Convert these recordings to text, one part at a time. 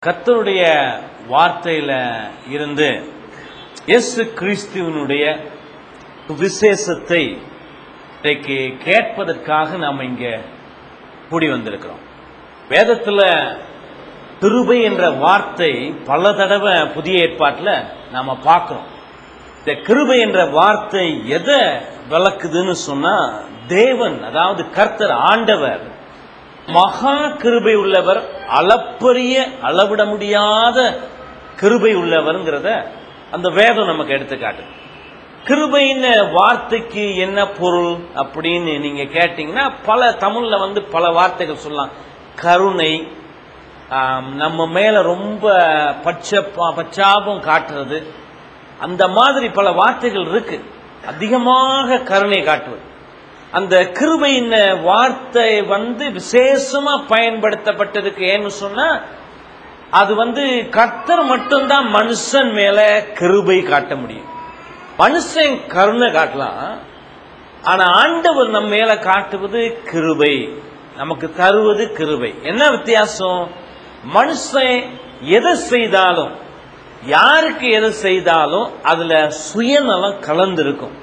கர்த்தருடைய வார்த்தையில இருந்து இயேசு கிறிஸ்துவனுடைய விசேஷத்தை இன்றைக்கு கேட்பதற்காக நாம் இங்க கூடி வந்திருக்கிறோம் வேதத்துல கிருபை என்ற வார்த்தை பல தடவை புதிய ஏற்பாட்டில் நாம பார்க்கிறோம் இந்த கிருபை என்ற வார்த்தை எதை விளக்குதுன்னு சொன்னா தேவன் அதாவது கர்த்தர் ஆண்டவர் மகா கிருபை உள்ளவர் அளப்பரிய அளவிட முடியாத கிருபை உள்ளவர்ங்கிறத அந்த வேதம் நமக்கு எடுத்து காட்டுது கிருபைன்னு வார்த்தைக்கு என்ன பொருள் அப்படின்னு நீங்க கேட்டீங்கன்னா பல தமிழ்ல வந்து பல வார்த்தைகள் சொல்லலாம் கருணை ஆம், நம்ம மேல ரொம்ப பச்ச பச்சாபம் காட்டுறது அந்த மாதிரி பல வார்த்தைகள் இருக்கு அதிகமாக கருணை காட்டுவது அந்த கிருபையின் வார்த்தை வந்து விசேஷமா பயன்படுத்தப்பட்டதுக்கு ஏன்னு சொன்னா அது வந்து கர்த்தர் மட்டும்தான் மனுஷன் மேல கிருபை காட்ட முடியும் மனுஷன் கருணை காட்டலாம் ஆனா ஆண்டவர் நம்ம மேல காட்டுவது கிருபை நமக்கு தருவது கிருபை என்ன வித்தியாசம் மனுஷன் எதை செய்தாலும் யாருக்கு எதை செய்தாலும் அதுல சுயநலம் கலந்திருக்கும்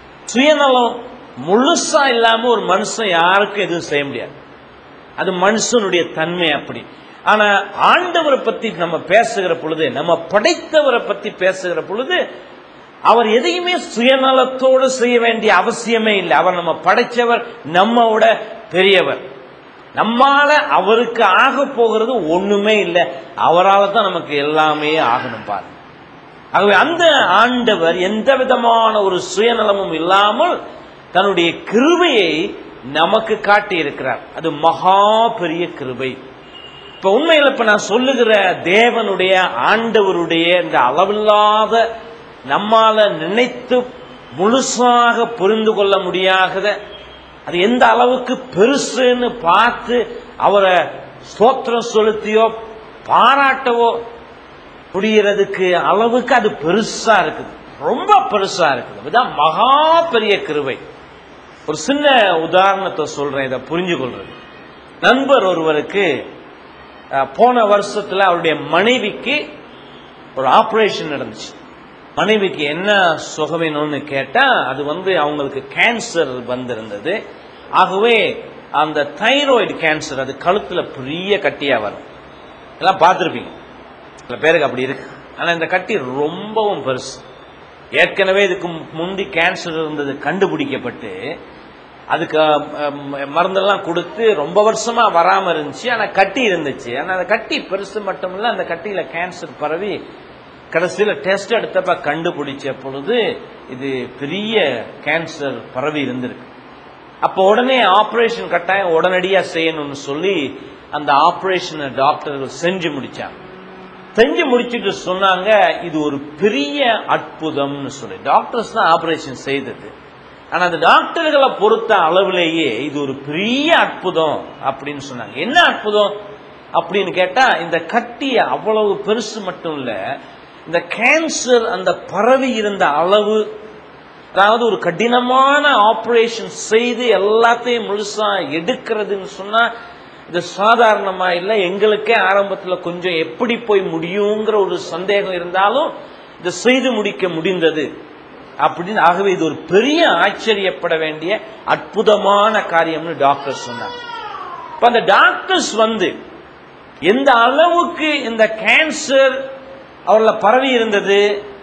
சுயநலம் முழுசா இல்லாம ஒரு மனுஷன் யாருக்கும் எதுவும் செய்ய முடியாது அது மனுஷனுடைய தன்மை அப்படி ஆனா ஆண்டவரை பத்தி நம்ம பேசுகிற பொழுது நம்ம படைத்தவரை பத்தி பேசுகிற பொழுது அவர் எதையுமே சுயநலத்தோடு செய்ய வேண்டிய அவசியமே இல்லை அவர் நம்ம படைச்சவர் நம்மோட பெரியவர் நம்மால அவருக்கு ஆக போகிறது ஒண்ணுமே இல்லை அவரால் தான் நமக்கு எல்லாமே ஆகணும் பாருங்க ஆகவே அந்த ஆண்டவர் எந்த விதமான ஒரு சுயநலமும் இல்லாமல் தன்னுடைய கிருபையை நமக்கு காட்டி இருக்கிறார் அது மகா பெரிய கிருபை இப்ப உண்மையில் இப்ப நான் சொல்லுகிற தேவனுடைய ஆண்டவருடைய இந்த அளவில்லாத நம்மால நினைத்து முழுசாக புரிந்து கொள்ள முடியாத அது எந்த அளவுக்கு பெருசுன்னு பார்த்து அவரை ஸ்தோத்திரம் செலுத்தியோ பாராட்டவோ முடியறதுக்கு அளவுக்கு அது பெருசா இருக்குது ரொம்ப பெருசா இருக்குது இதுதான் மகா பெரிய கிருபை ஒரு சின்ன உதாரணத்தை சொல்றேன் இதை புரிஞ்சு கொள்றது நண்பர் ஒருவருக்கு அஹ், போன வருஷத்துல அவருடைய மனைவிக்கு ஒரு ஆபரேஷன் நடந்துச்சு மனைவிக்கு என்ன சுகவேணும்னு கேட்டா அது வந்து அவங்களுக்கு கேன்சர் வந்திருந்தது ஆகவே அந்த தைராய்டு கேன்சர் அது கழுத்துல பெரிய கட்டியா வரும் எல்லாம் பார்த்துருப்பீங்க சில பேருக்கு அப்படி இருக்கு ஆனா இந்த கட்டி ரொம்பவும் பெருசு ஏற்கனவே இதுக்கு முந்தி கேன்சர் இருந்தது கண்டுபிடிக்கப்பட்டு அதுக்கு அஹ், மருந்தெல்லாம் கொடுத்து ரொம்ப வருஷமா வராம இருந்துச்சு ஆனா கட்டி இருந்துச்சு ஆனா அந்த கட்டி பெருசு மட்டும் இல்ல அந்த கட்டியில கேன்சர் பரவி கடைசியில டெஸ்ட் எடுத்தப்ப கண்டுபிடிச்ச பொழுது இது பெரிய கேன்சர் பரவி இருந்திருக்கு அப்போ உடனே ஆபரேஷன் கட்டாயம் உடனடியா செய்யணும்னு சொல்லி அந்த ஆபரேஷனை டாக்டர்கள் செஞ்சு முடிச்சாங்க செஞ்சு முடிச்சிட்டு சொன்னாங்க இது ஒரு பெரிய அற்புதம்னு சொல்லி டாக்டர்ஸ் தான் ஆபரேஷன் செய்தது ஆனா அந்த டாக்டர்களை பொறுத்த அளவிலேயே இது ஒரு பெரிய அற்புதம் அப்படின்னு சொன்னாங்க என்ன அற்புதம் அப்படின்னு கேட்டா இந்த கட்டி அவ்வளவு பெருசு மட்டும் இல்ல இந்த கேன்சர் அந்த பரவி இருந்த அளவு அதாவது ஒரு கடினமான ஆபரேஷன் செய்து எல்லாத்தையும் முழுசா எடுக்கிறதுன்னு சொன்னா இது சாதாரணமா இல்லை எங்களுக்கே ஆரம்பத்துல கொஞ்சம் எப்படி போய் முடியுங்கிற ஒரு சந்தேகம் இருந்தாலும் இதை செய்து முடிக்க முடிந்தது அப்படின்னு ஆகவே இது ஒரு பெரிய ஆச்சரியப்பட வேண்டிய அற்புதமான காரியம்னு டாக்டர் சொன்னாங்க இப்ப அந்த டாக்டர்ஸ் வந்து எந்த அளவுக்கு இந்த கேன்சர் அவர்ல பரவி இருந்தது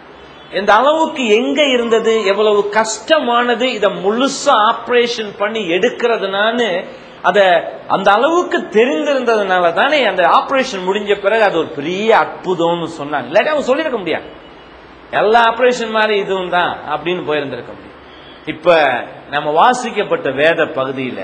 எந்த அளவுக்கு எங்க இருந்தது எவ்வளவு கஷ்டமானது இதை முழுசா ஆபரேஷன் பண்ணி எடுக்கிறதுனான்னு அத அந்த அளவுக்கு தெரிந்திருந்ததுனால தானே அந்த ஆபரேஷன் முடிஞ்ச பிறகு அது ஒரு பெரிய அற்புதம்னு சொன்னாங்க இல்லாட்டி அவங்க சொல்லியிருக்க முடியாது எல்லா ஆபரேஷன் மாதிரி இதுவும் தான் அப்படின்னு போயிருந்திருக்க முடியும் இப்ப நம்ம வாசிக்கப்பட்ட வேத பகுதியில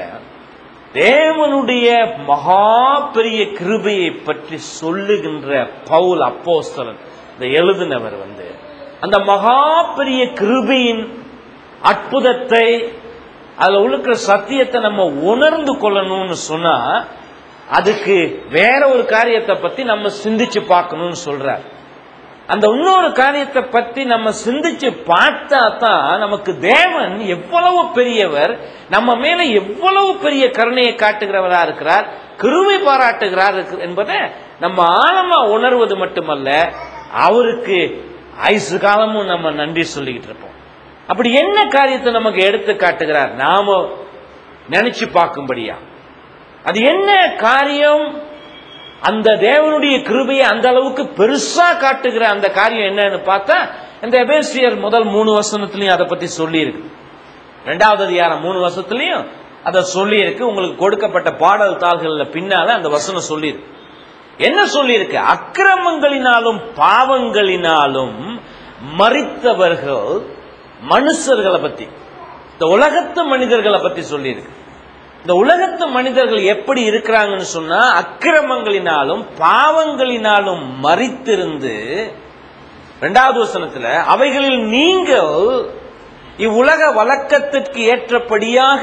தேவனுடைய மகா பெரிய கிருபையை பற்றி சொல்லுகின்ற பவுல் அப்போஸ்தலன் இந்த எழுதினவர் வந்து அந்த மகா பெரிய கிருபையின் அற்புதத்தை அதுல இருக்கிற சத்தியத்தை நம்ம உணர்ந்து கொள்ளணும்னு சொன்னா அதுக்கு வேற ஒரு காரியத்தை பத்தி நம்ம சிந்திச்சு பார்க்கணும்னு சொல்றார் அந்த இன்னொரு காரியத்தை பத்தி நம்ம சிந்திச்சு பார்த்தா தான் நமக்கு தேவன் எவ்வளவு பெரியவர் நம்ம மேல எவ்வளவு பெரிய கருணையை காட்டுகிறவரா இருக்கிறார் கிருவை பாராட்டுகிறார் இருக்கு- என்பதை நம்ம ஆழமா உணர்வது மட்டுமல்ல அவருக்கு ஆயுசு காலமும் நம்ம நன்றி சொல்லிக்கிட்டு இருப்போம் அப்படி என்ன காரியத்தை நமக்கு எடுத்து காட்டுகிறார் நாம நினைச்சு பார்க்கும்படியா அது என்ன காரியம் அந்த தேவனுடைய கிருபையை அந்த அளவுக்கு பெருசா காட்டுகிற அந்த காரியம் என்னன்னு பார்த்தா இந்த எபேசியர் முதல் மூணு வசனத்திலையும் அதை பத்தி சொல்லி இருக்கு ரெண்டாவது அதிகாரம் மூணு வருஷத்துலயும் அதை சொல்லி இருக்கு உங்களுக்கு கொடுக்கப்பட்ட பாடல் தாள்கள்ல பின்னால அந்த வசனம் சொல்லி இருக்கு என்ன சொல்லி இருக்கு அக்கிரமங்களினாலும் பாவங்களினாலும் மறித்தவர்கள் மனுஷர்களை பத்தி இந்த உலகத்து மனிதர்களை பத்தி சொல்லி இருக்கு இந்த உலகத்து மனிதர்கள் எப்படி இருக்கிறாங்கன்னு சொன்னா அக்கிரமங்களினாலும் பாவங்களினாலும் மறித்திருந்து இரண்டாவது வசனத்துல அவைகளில் நீங்கள் இவ்வுலக வழக்கத்திற்கு ஏற்றபடியாக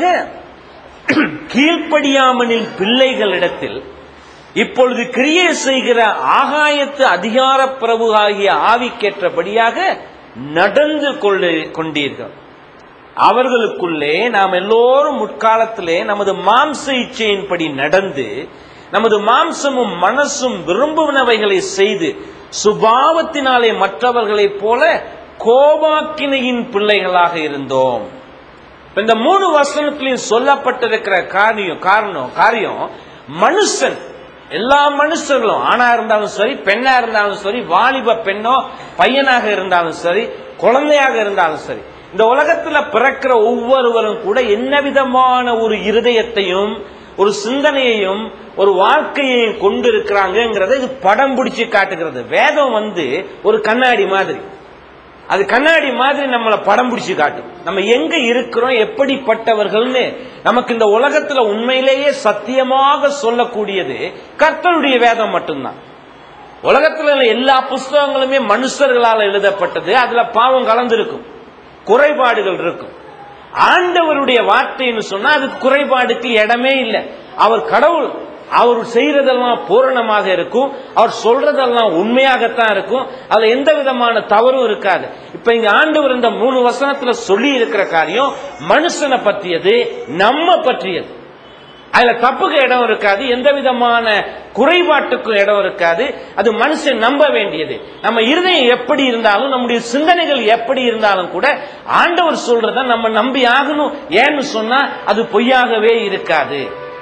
கீழ்ப்படியாமனில் பிள்ளைகளிடத்தில் இப்பொழுது கிரியை செய்கிற ஆகாயத்து அதிகார பிரபு ஆகிய ஆவிக்கேற்றபடியாக நடந்து கொண்டு கொண்டீர்கள் அவர்களுக்குள்ளே நாம் எல்லோரும் முற்காலத்திலே நமது மாம்ச இச்சையின்படி நடந்து நமது மாம்சமும் மனசும் விரும்புவனவைகளை செய்து சுபாவத்தினாலே மற்றவர்களைப் போல கோபாக்கினையின் பிள்ளைகளாக இருந்தோம் இப்ப இந்த மூணு வசனத்திலையும் சொல்லப்பட்டிருக்கிற காரியம் காரணம் காரியம் மனுஷன் எல்லா மனுஷர்களும் ஆணா இருந்தாலும் சரி பெண்ணா இருந்தாலும் சரி வாலிப பெண்ணோ பையனாக இருந்தாலும் சரி குழந்தையாக இருந்தாலும் சரி இந்த உலகத்துல பிறக்கிற ஒவ்வொருவரும் கூட என்ன விதமான ஒரு இருதயத்தையும் ஒரு சிந்தனையையும் ஒரு வாழ்க்கையையும் கொண்டு இருக்கிறாங்கிறத இது படம் பிடிச்சு காட்டுகிறது வேதம் வந்து ஒரு கண்ணாடி மாதிரி அது கண்ணாடி மாதிரி நம்மளை படம் பிடிச்சு காட்டும் நம்ம எங்க இருக்கிறோம் எப்படிப்பட்டவர்கள்னு நமக்கு இந்த உலகத்துல உண்மையிலேயே சத்தியமாக சொல்லக்கூடியது கர்த்தருடைய வேதம் மட்டும்தான் உலகத்துல உள்ள எல்லா புஸ்தகங்களுமே மனுஷர்களால் எழுதப்பட்டது அதுல பாவம் கலந்திருக்கும் குறைபாடுகள் இருக்கும் ஆண்டவருடைய வார்த்தைன்னு சொன்னா அதுக்கு குறைபாடுக்கு இடமே இல்லை அவர் கடவுள் அவர் செய்யறதெல்லாம் பூரணமாக இருக்கும் அவர் சொல்றதெல்லாம் உண்மையாகத்தான் இருக்கும் அதுல எந்த விதமான தவறும் இருக்காது இப்ப இங்க ஆண்டவர் இந்த மூணு வசனத்துல சொல்லி இருக்கிற காரியம் மனுஷனை பற்றியது நம்ம பற்றியது அதுல தப்புக்கு இடம் இருக்காது எந்த விதமான குறைபாட்டுக்கும் இடம் இருக்காது அது மனுஷன் நம்ப வேண்டியது நம்ம இருதயம் எப்படி இருந்தாலும் நம்முடைய சிந்தனைகள் எப்படி இருந்தாலும் கூட ஆண்டவர் சொல்றத நம்ம நம்பி ஆகணும் ஏன்னு சொன்னா அது பொய்யாகவே இருக்காது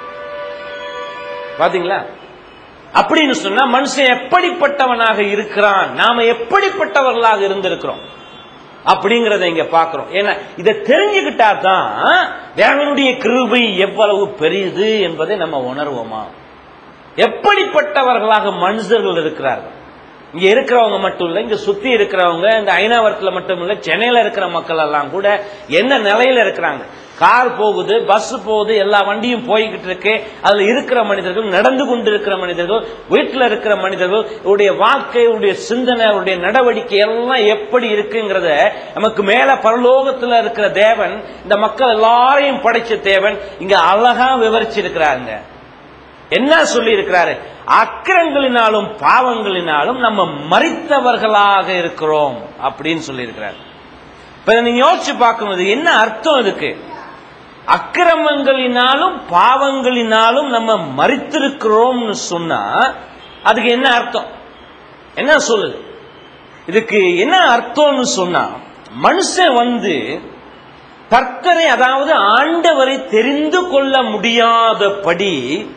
பாத்தீங்களா அப்படின்னு சொன்னா மனுஷன் எப்படிப்பட்டவனாக இருக்கிறான் நாம எப்படிப்பட்டவர்களாக இருந்திருக்கிறோம் அப்படிங்கறத இங்க பாக்குறோம் ஏன்னா இதை தெரிஞ்சுக்கிட்டா தான் தேவனுடைய கிருபை எவ்வளவு பெரியது என்பதை நம்ம உணர்வோமா எப்படிப்பட்டவர்களாக மனுஷர்கள் இருக்கிறார்கள் இங்க இருக்கிறவங்க மட்டும் இல்ல இங்க சுத்தி இருக்கிறவங்க இந்த ஐநாவரத்துல மட்டும் இல்ல சென்னையில இருக்கிற மக்கள் எல்லாம் கூட என்ன நிலையில இருக்கிறாங்க கார் போகுது பஸ் போகுது எல்லா வண்டியும் போய்கிட்டு இருக்கு அதுல இருக்கிற மனிதர்கள் நடந்து கொண்டு இருக்கிற மனிதர்கள் வீட்டுல இருக்கிற மனிதர்கள் உடைய வாழ்க்கை உடைய சிந்தனை உடைய நடவடிக்கை எல்லாம் எப்படி இருக்குங்கிறத நமக்கு மேல பரலோகத்துல இருக்கிற தேவன் இந்த மக்கள் எல்லாரையும் படைச்ச தேவன் இங்க அழகா விவரிச்சிருக்கிறாங்க என்ன சொல்லி இருக்கிறாரு அக்கிரங்களினாலும் பாவங்களினாலும் நம்ம மறித்தவர்களாக இருக்கிறோம் அப்படின்னு சொல்லி இருக்கிறார் இப்ப நீங்க யோசிச்சு பார்க்கும்போது என்ன அர்த்தம் இதுக்கு அக்கிரமங்களினாலும் பாவங்களினாலும் நம்ம மறித்திருக்கிறோம்னு சொன்னா அதுக்கு என்ன அர்த்தம் என்ன சொல்லுது இதுக்கு என்ன அர்த்தம்னு சொன்னா மனுஷன் வந்து கர்த்தரை அதாவது ஆண்டவரை தெரிந்து கொள்ள முடியாதபடி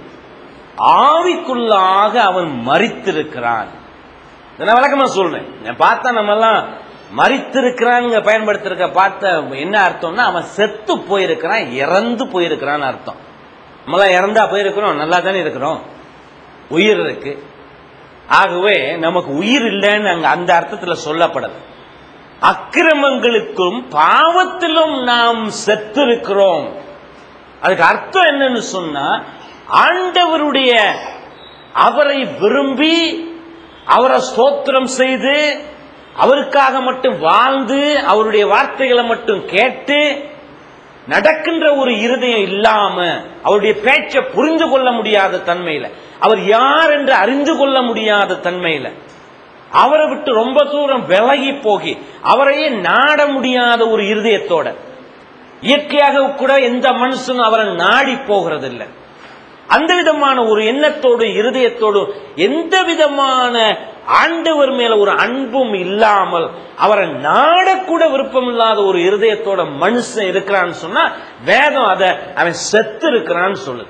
ஆவிக்குள்ளாக அவன் மறித்திருக்கிறான் இதை நான் விளக்கமா சொல்றேன் நான் பார்த்தா நம்ம எல்லாம் மறித்திருக்கிறாங்க பயன்படுத்திருக்க பார்த்த என்ன அர்த்தம்னா அவன் செத்து போயிருக்கிறான் இறந்து போயிருக்கிறான்னு அர்த்தம் நம்மளாம் இறந்தா போயிருக்கிறோம் நல்லா தானே இருக்கிறோம் உயிர் இருக்கு ஆகவே நமக்கு உயிர் இல்லைன்னு அங்க அந்த அர்த்தத்துல சொல்லப்படல அக்கிரமங்களுக்கும் பாவத்திலும் நாம் செத்திருக்கிறோம் அதுக்கு அர்த்தம் என்னன்னு சொன்னா ஆண்டவருடைய அவரை விரும்பி அவரை ஸ்தோத்திரம் செய்து அவருக்காக மட்டும் வாழ்ந்து அவருடைய வார்த்தைகளை மட்டும் கேட்டு நடக்கின்ற ஒரு இருதயம் இல்லாம அவருடைய பேச்சை புரிந்து கொள்ள முடியாத தன்மையில அவர் யார் என்று அறிந்து கொள்ள முடியாத தன்மையில அவரை விட்டு ரொம்ப தூரம் விலகி போகி அவரையே நாட முடியாத ஒரு இருதயத்தோட இயற்கையாக கூட எந்த மனுஷனும் அவரை நாடி போகிறது இல்லை அந்த விதமான ஒரு எண்ணத்தோடு இருதயத்தோடு எந்த விதமான ஆண்டவர் மேல ஒரு அன்பும் இல்லாமல் அவரை நாடக்கூட விருப்பம் இல்லாத ஒரு இருதயத்தோட மனுஷன் இருக்கிறான்னு சொன்னா வேதம் அதை அவன் செத்து இருக்கிறான்னு சொல்லுது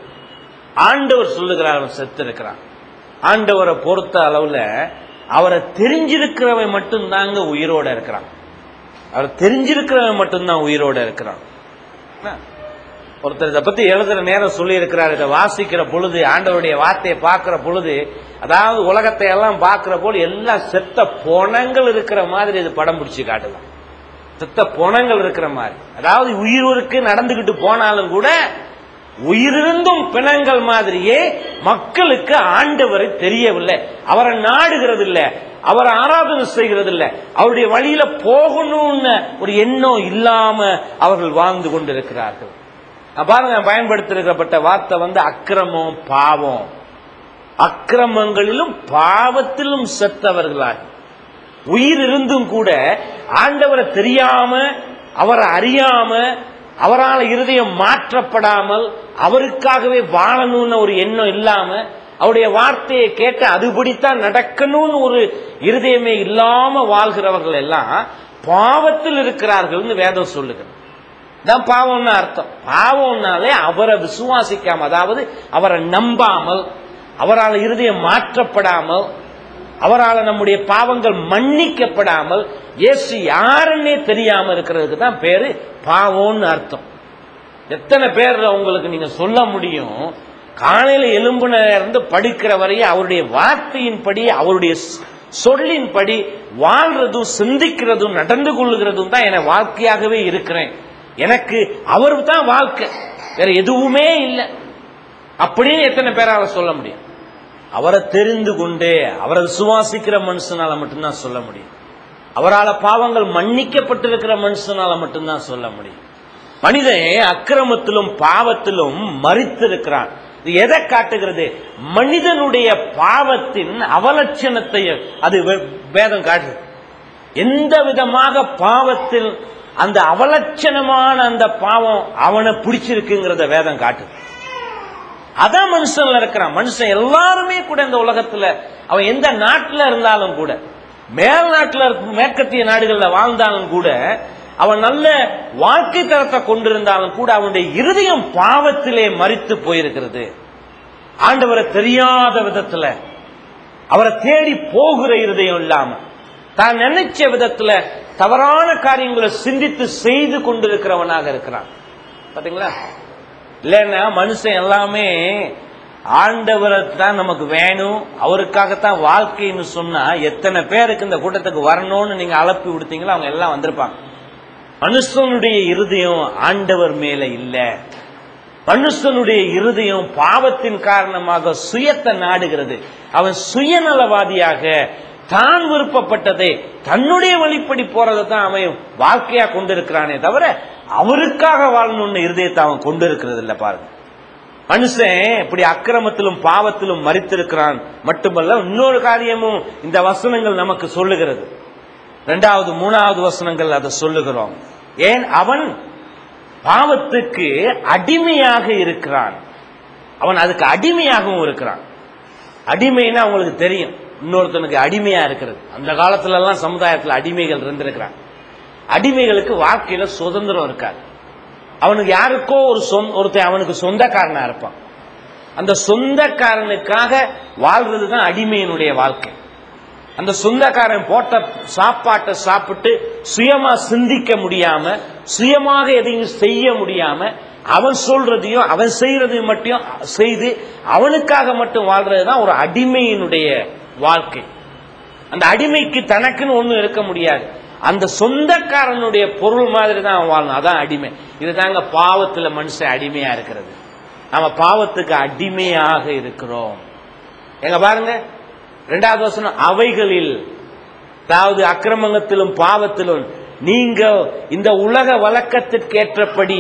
ஆண்டவர் சொல்லுகிறார் அவன் செத்து இருக்கிறான் ஆண்டவரை பொறுத்த அளவுல அவரை தெரிஞ்சிருக்கிறவன் மட்டும்தாங்க உயிரோட இருக்கிறான் அவர் தெரிஞ்சிருக்கிறவன் மட்டும்தான் உயிரோட இருக்கிறான் என்ன? ஒருத்தர் இதை பத்தி எழுதுற நேரம் சொல்லி இருக்கிறார் இதை வாசிக்கிற பொழுது ஆண்டவருடைய வார்த்தையை பார்க்கிற பொழுது அதாவது உலகத்தை எல்லாம் பார்க்கிற போது எல்லாம் செத்த பொணங்கள் இருக்கிற மாதிரி இது படம் பிடிச்சு காட்டலாம் செத்த பொணங்கள் இருக்கிற மாதிரி அதாவது உயிருக்கு நடந்துகிட்டு போனாலும் கூட உயிரிருந்தும் பிணங்கள் மாதிரியே மக்களுக்கு ஆண்டவரை தெரியவில்லை அவரை நாடுகிறது இல்ல அவரை ஆராதனை செய்கிறது இல்ல அவருடைய வழியில போகணும்னு ஒரு எண்ணம் இல்லாம அவர்கள் வாழ்ந்து கொண்டிருக்கிறார்கள் அஹ் பாருங்க பயன்படுத்திருக்கப்பட்ட வார்த்தை வந்து அக்கிரமம் பாவம் அக்கிரமங்களிலும் பாவத்திலும் செத்தவர்களாக உயிர் இருந்தும் கூட ஆண்டவரை தெரியாம அவரை அறியாம அவரால் இருதயம் மாற்றப்படாமல் அவருக்காகவே வாழணும்னு ஒரு எண்ணம் இல்லாம அவருடைய வார்த்தையை கேட்டு அதுபடித்தான் நடக்கணும்னு ஒரு இருதயமே இல்லாம வாழ்கிறவர்கள் எல்லாம் பாவத்தில் இருக்கிறார்கள்னு வேதம் சொல்லுகிறது தான் பாவம்னு அர்த்தம் பாவம்னாலே அவரை விசுவாசிக்காம அதாவது அவரை நம்பாமல் அவரால் இருதயம் மாற்றப்படாமல் அவரால் நம்முடைய பாவங்கள் மன்னிக்கப்படாமல் இயேசு யாருன்னே தெரியாம இருக்கிறதுக்கு தான் பேரு பாவம்னு அர்த்தம் எத்தனை பேர் உங்களுக்கு நீங்க சொல்ல முடியும் காலையில எலும்புன இருந்து படுக்கிற வரையும் அவருடைய வார்த்தையின்படி அவருடைய சொ- சொல்லின்படி வாழ்றதும் சிந்திக்கிறதும் நடந்து கொள்ளுகிறதும் தான் என வாழ்க்கையாகவே இருக்கிறேன் எனக்கு அவர் தான் வாழ்க்கை வேற எதுவுமே இல்லை அப்படின்னு எத்தனை பேரால சொல்ல முடியும் அவரை தெரிந்து கொண்டே அவரை விசுவாசிக்கிற மனுஷனால மட்டும்தான் சொல்ல முடியும் அவரால பாவங்கள் மன்னிக்கப்பட்டிருக்கிற மனுஷனால மட்டும்தான் சொல்ல முடியும் மனிதன் அக்கிரமத்திலும் பாவத்திலும் மறித்திருக்கிறான் இது எதை காட்டுகிறது மனிதனுடைய பாவத்தின் அவலட்சணத்தை அது வே- வேதம் காட்டுது எந்த விதமாக பாவத்தில் அந்த அவலட்சணமான அந்த பாவம் அவனை பிடிச்சிருக்குங்கிறத வேதம் காட்டுது அதான் மனுஷன்ல இருக்கிறான் மனுஷன் எல்லாருமே கூட இந்த உலகத்துல அவன் எந்த நாட்டுல இருந்தாலும் கூட மேல் நாட்டுல இருக்க- மேற்கத்திய நாடுகள்ல வாழ்ந்தாலும் கூட அவன் நல்ல வாழ்க்கை தரத்தை கொண்டிருந்தாலும் கூட அவனுடைய இருதயம் பாவத்திலே மறித்து போயிருக்கிறது ஆண்டவரை தெரியாத விதத்துல அவரை தேடி போகிற இருதயம் இல்லாம தான் நினைச்ச விதத்துல தவறான காரியங்களை சிந்தித்து செய்து கொண்டிருக்கிறவனாக இருக்கிறான் பாத்தீங்களா இல்லைன்னா மனுஷன் எல்லாமே ஆண்டவரை தான் நமக்கு வேணும் அவருக்காகத்தான் வாழ்க்கைன்னு சொன்னா எத்தனை பேருக்கு இந்த கூட்டத்துக்கு வரணும்னு நீங்க அழைப்பி விடுத்தீங்களோ அவங்க எல்லாம் வந்திருப்பாங்க மனுஷனுடைய இருதயம் ஆண்டவர் மேல இல்ல மனுஷனுடைய இருதயம் பாவத்தின் காரணமாக சுயத்தை நாடுகிறது அவன் சுயநலவாதியாக தான் விருப்பப்பட்டதை தன்னுடைய வழிப்படி போறதை தான் அவன் வாழ்க்கையா கொண்டிருக்கிறானே தவிர அவருக்காக வாழணும்னு இருதயத்தை அவன் கொண்டிருக்கிறது இல்ல பாருங்க மனுஷன் இப்படி அக்கிரமத்திலும் பாவத்திலும் மறித்திருக்கிறான் மட்டுமல்ல இன்னொரு காரியமும் இந்த வசனங்கள் நமக்கு சொல்லுகிறது இரண்டாவது மூணாவது வசனங்கள் அதை சொல்லுகிறோம் ஏன் அவன் பாவத்துக்கு அடிமையாக இருக்கிறான் அவன் அதுக்கு அடிமையாகவும் இருக்கிறான் அடிமைன்னா உங்களுக்கு தெரியும் இன்னொருத்தனுக்கு அடிமையா இருக்கிறது அந்த காலத்துல எல்லாம் சமுதாயத்துல அடிமைகள் இருந்திருக்கிறாங்க அடிமைகளுக்கு வாழ்க்கையில சுதந்திரம் இருக்காது அவனுக்கு யாருக்கோ ஒரு சொந்த ஒருத்தன் அவனுக்கு சொந்தக்காரனா இருப்பான் அந்த சொந்தக்காரனுக்காக வாழ்றது தான் அடிமையினுடைய வாழ்க்கை அந்த சொந்தக்காரன் போட்ட சாப்பாட்டை சாப்பிட்டு சுயமா சிந்திக்க முடியாம சுயமாக எதையும் செய்ய முடியாம அவன் சொல்றதையும் அவன் செய்யறதையும் மட்டும் செய்து அவனுக்காக மட்டும் வாழ்றது தான் ஒரு அடிமையினுடைய வாழ்க்கை அந்த அடிமைக்கு தனக்குன்னு ஒண்ணும் இருக்க முடியாது அந்த சொந்தக்காரனுடைய பொருள் மாதிரி தான் அவன் வாழணும் அதான் அடிமை இதுதாங்க பாவத்துல மனுஷன் அடிமையா இருக்கிறது நம்ம பாவத்துக்கு அடிமையாக இருக்கிறோம் எங்க பாருங்க ரெண்டாவது வசனம் அவைகளில் அதாவது அக்கிரமங்கத்திலும் பாவத்திலும் நீங்க இந்த உலக வழக்கத்திற்கு ஏற்றபடி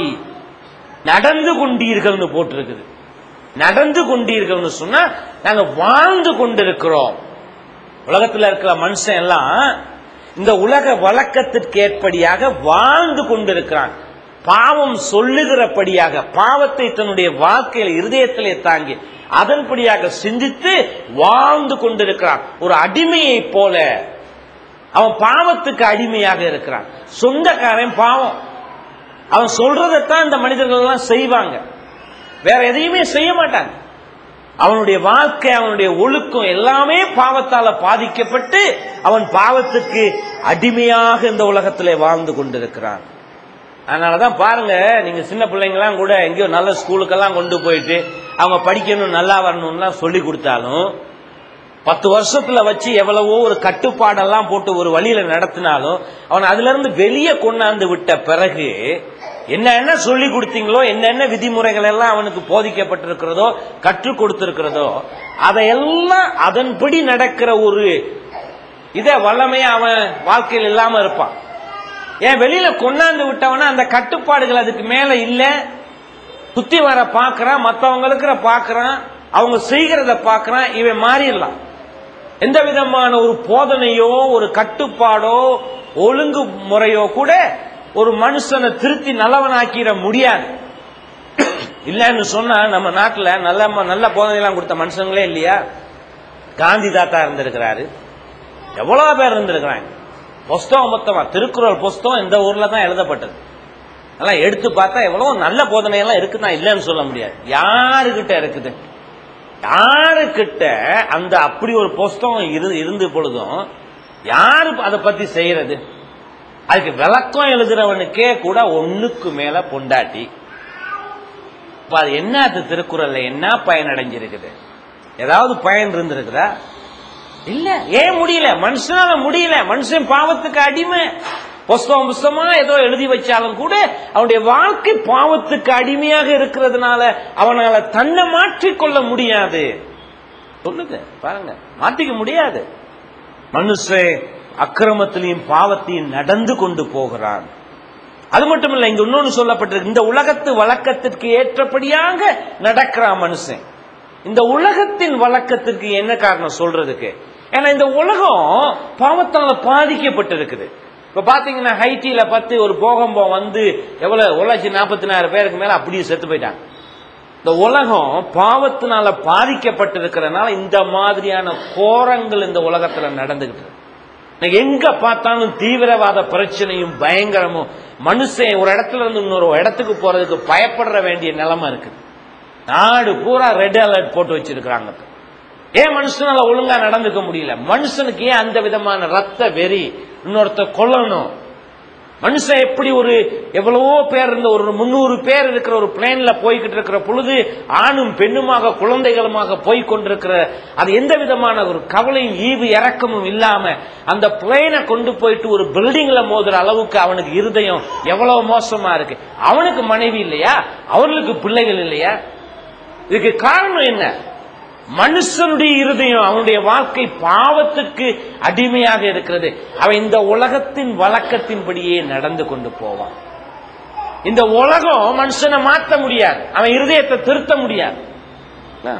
நடந்து கொண்டீர்கள்னு போட்டிருக்குது நடந்து கொண்டீர்கள்னு சொன்னா நாங்க வாழ்ந்து கொண்டிருக்கிறோம் உலகத்துல இருக்கிற மனுஷன் எல்லாம் இந்த உலக வழக்கத்திற்கு ஏற்படியாக வாழ்ந்து கொண்டிருக்கிறான் பாவம் சொல்லுகிறபடியாக பாவத்தை தன்னுடைய வாழ்க்கையில இருதயத்திலே தாங்கி அதன்படியாக சிந்தித்து வாழ்ந்து கொண்டிருக்கிறான் ஒரு அடிமையை போல அவன் பாவத்துக்கு அடிமையாக இருக்கிறான் சொந்தக்காரன் பாவம் அவன் சொல்றதைத்தான் இந்த மனிதர்கள் எல்லாம் செய்வாங்க வேற எதையுமே செய்ய மாட்டாங்க அவனுடைய வாழ்க்கை அவனுடைய ஒழுக்கம் எல்லாமே பாவத்தால பாதிக்கப்பட்டு அவன் பாவத்துக்கு அடிமையாக இந்த உலகத்திலே வாழ்ந்து கொண்டிருக்கிறான் அதனாலதான் பாருங்க நீங்க சின்ன பிள்ளைங்கலாம் கூட எங்கேயோ நல்ல ஸ்கூலுக்கெல்லாம் கொண்டு போயிட்டு அவங்க படிக்கணும் நல்லா வரணும்லாம் சொல்லி கொடுத்தாலும் பத்து வருஷத்துல வச்சு எவ்வளவோ ஒரு கட்டுப்பாடெல்லாம் போட்டு ஒரு வழியில நடத்தினாலும் அவன் அதுல இருந்து வெளியே கொண்டாந்து விட்ட பிறகு என்ன என்ன சொல்லி கொடுத்தீங்களோ என்னென்ன விதிமுறைகள் எல்லாம் அவனுக்கு போதிக்கப்பட்டிருக்கிறதோ கற்றுக் கொடுத்திருக்கிறதோ அதையெல்லாம் அதன்படி நடக்கிற ஒரு இத வல்லமையா அவன் வாழ்க்கையில் இல்லாம இருப்பான் ஏன் வெளியில கொண்டாந்து விட்டவன அந்த கட்டுப்பாடுகள் அதுக்கு மேல இல்ல சுத்தி வர பாக்குறான் மத்தவங்களுக்கு பாக்குறான் அவங்க செய்கிறத பாக்குறான் இவன் மாறிடலாம் எந்த விதமான ஒரு போதனையோ ஒரு கட்டுப்பாடோ ஒழுங்கு முறையோ கூட ஒரு மனுஷனை திருத்தி நல்லவனாக்கிட முடியாது இல்லன்னு சொன்னா நம்ம நாட்டுல நல்ல நல்ல போதனை எல்லாம் கொடுத்த மனுஷங்களே இல்லையா காந்தி தாத்தா இருந்திருக்கிறாரு எவ்வளவு பேர் இருந்திருக்கிறாங்க புஸ்தகம் மொத்தமா திருக்குறள் புஸ்தகம் இந்த ஊர்ல தான் எழுதப்பட்டது அதெல்லாம் எடுத்து பார்த்தா எவ்வளவு நல்ல போதனை எல்லாம் இருக்குதான் இல்லைன்னு சொல்ல முடியாது யாருகிட்ட இருக்குது யாருக்கிட்ட அந்த அப்படி ஒரு புஸ்தகம் இரு- இருந்த பொழுதும் யாரு அதை பத்தி செய்யறது அதுக்கு விளக்கம் எழுதுறவனுக்கே கூட ஒண்ணுக்கு மேல பொண்டாட்டி இப்ப அது என்ன அது திருக்குறள்ல என்ன பயன் அடைஞ்சிருக்குது ஏதாவது பயன் இருந்திருக்குதா இல்ல ஏன் முடியல மனுஷனால முடியல மனுஷன் பாவத்துக்கு அடிமை புஸ்தகம் புஸ்தமா ஏதோ எழுதி வச்சாலும் கூட அவனுடைய வாழ்க்கை பாவத்துக்கு அடிமையாக இருக்கிறதுனால அவனால தன்னை மாற்றிக்கொள்ள முடியாது சொல்லுங்க பாருங்க மாத்திக்க முடியாது மனுஷன் அக்கிரமத்திலையும் பாவத்தையும் நடந்து கொண்டு போகிறான் அது மட்டும் இல்ல இங்க இன்னொன்னு சொல்லப்பட்டிருக்கு இந்த உலகத்து வழக்கத்திற்கு ஏற்றபடியாக நடக்கிறான் மனுஷன் இந்த உலகத்தின் வழக்கத்திற்கு என்ன காரணம் சொல்றதுக்கு ஏன்னா இந்த உலகம் பாவத்தால பாதிக்கப்பட்டிருக்குது இப்ப பாத்தீங்கன்னா ஹைட்டில பத்து ஒரு போகம்பம் வந்து எவ்வளவு ஒரு லட்சம் நாற்பத்தி நாலு பேருக்கு மேல அப்படியே செத்து போயிட்டாங்க இந்த உலகம் பாவத்தினால பாதிக்கப்பட்டிருக்கிறதுனால இந்த மாதிரியான கோரங்கள் இந்த உலகத்துல நடந்துகிட்டு இருக்கு. இன்னைக்கு எங்க பார்த்தாலும் தீவிரவாத பிரச்சனையும் பயங்கரமும் மனுஷன் ஒரு இடத்துல இருந்து இன்னொரு இடத்துக்கு போறதுக்கு பயப்பட வேண்டிய நிலைமை இருக்கு நாடு பூரா ரெட் அலர்ட் போட்டு வச்சிருக்கிறாங்க ஏன் மனுஷனால ஒழுங்கா நடந்துக்க முடியல மனுஷனுக்கு ஏன் அந்த விதமான ரத்த வெறி இன்னொருத்த கொல்லணும் மனுஷன் எப்படி ஒரு எவ்வளவோ பேர் இருந்த ஒரு முன்னூறு பேர் இருக்கிற ஒரு பிளேன்ல போய்கிட்டு இருக்கிற பொழுது ஆணும் பெண்ணுமாக குழந்தைகளுமாக போய் கொண்டிருக்கிற அது எந்த விதமான ஒரு கவலையும் ஈவு இறக்கமும் இல்லாம அந்த பிளேனை கொண்டு போயிட்டு ஒரு பில்டிங்ல மோதுற அளவுக்கு அவனுக்கு இருதயம் எவ்வளவு மோசமா இருக்கு அவனுக்கு மனைவி இல்லையா அவர்களுக்கு பிள்ளைகள் இல்லையா இதுக்கு காரணம் என்ன மனுஷனுடைய இருதயம் அவனுடைய வாழ்க்கை பாவத்துக்கு அடிமையாக இருக்கிறது அவன் இந்த உலகத்தின் வழக்கத்தின்படியே நடந்து கொண்டு போவான் இந்த உலகம் மனுஷனை மாற்ற முடியாது அவன் இருதயத்தை திருத்த முடியாது என்ன?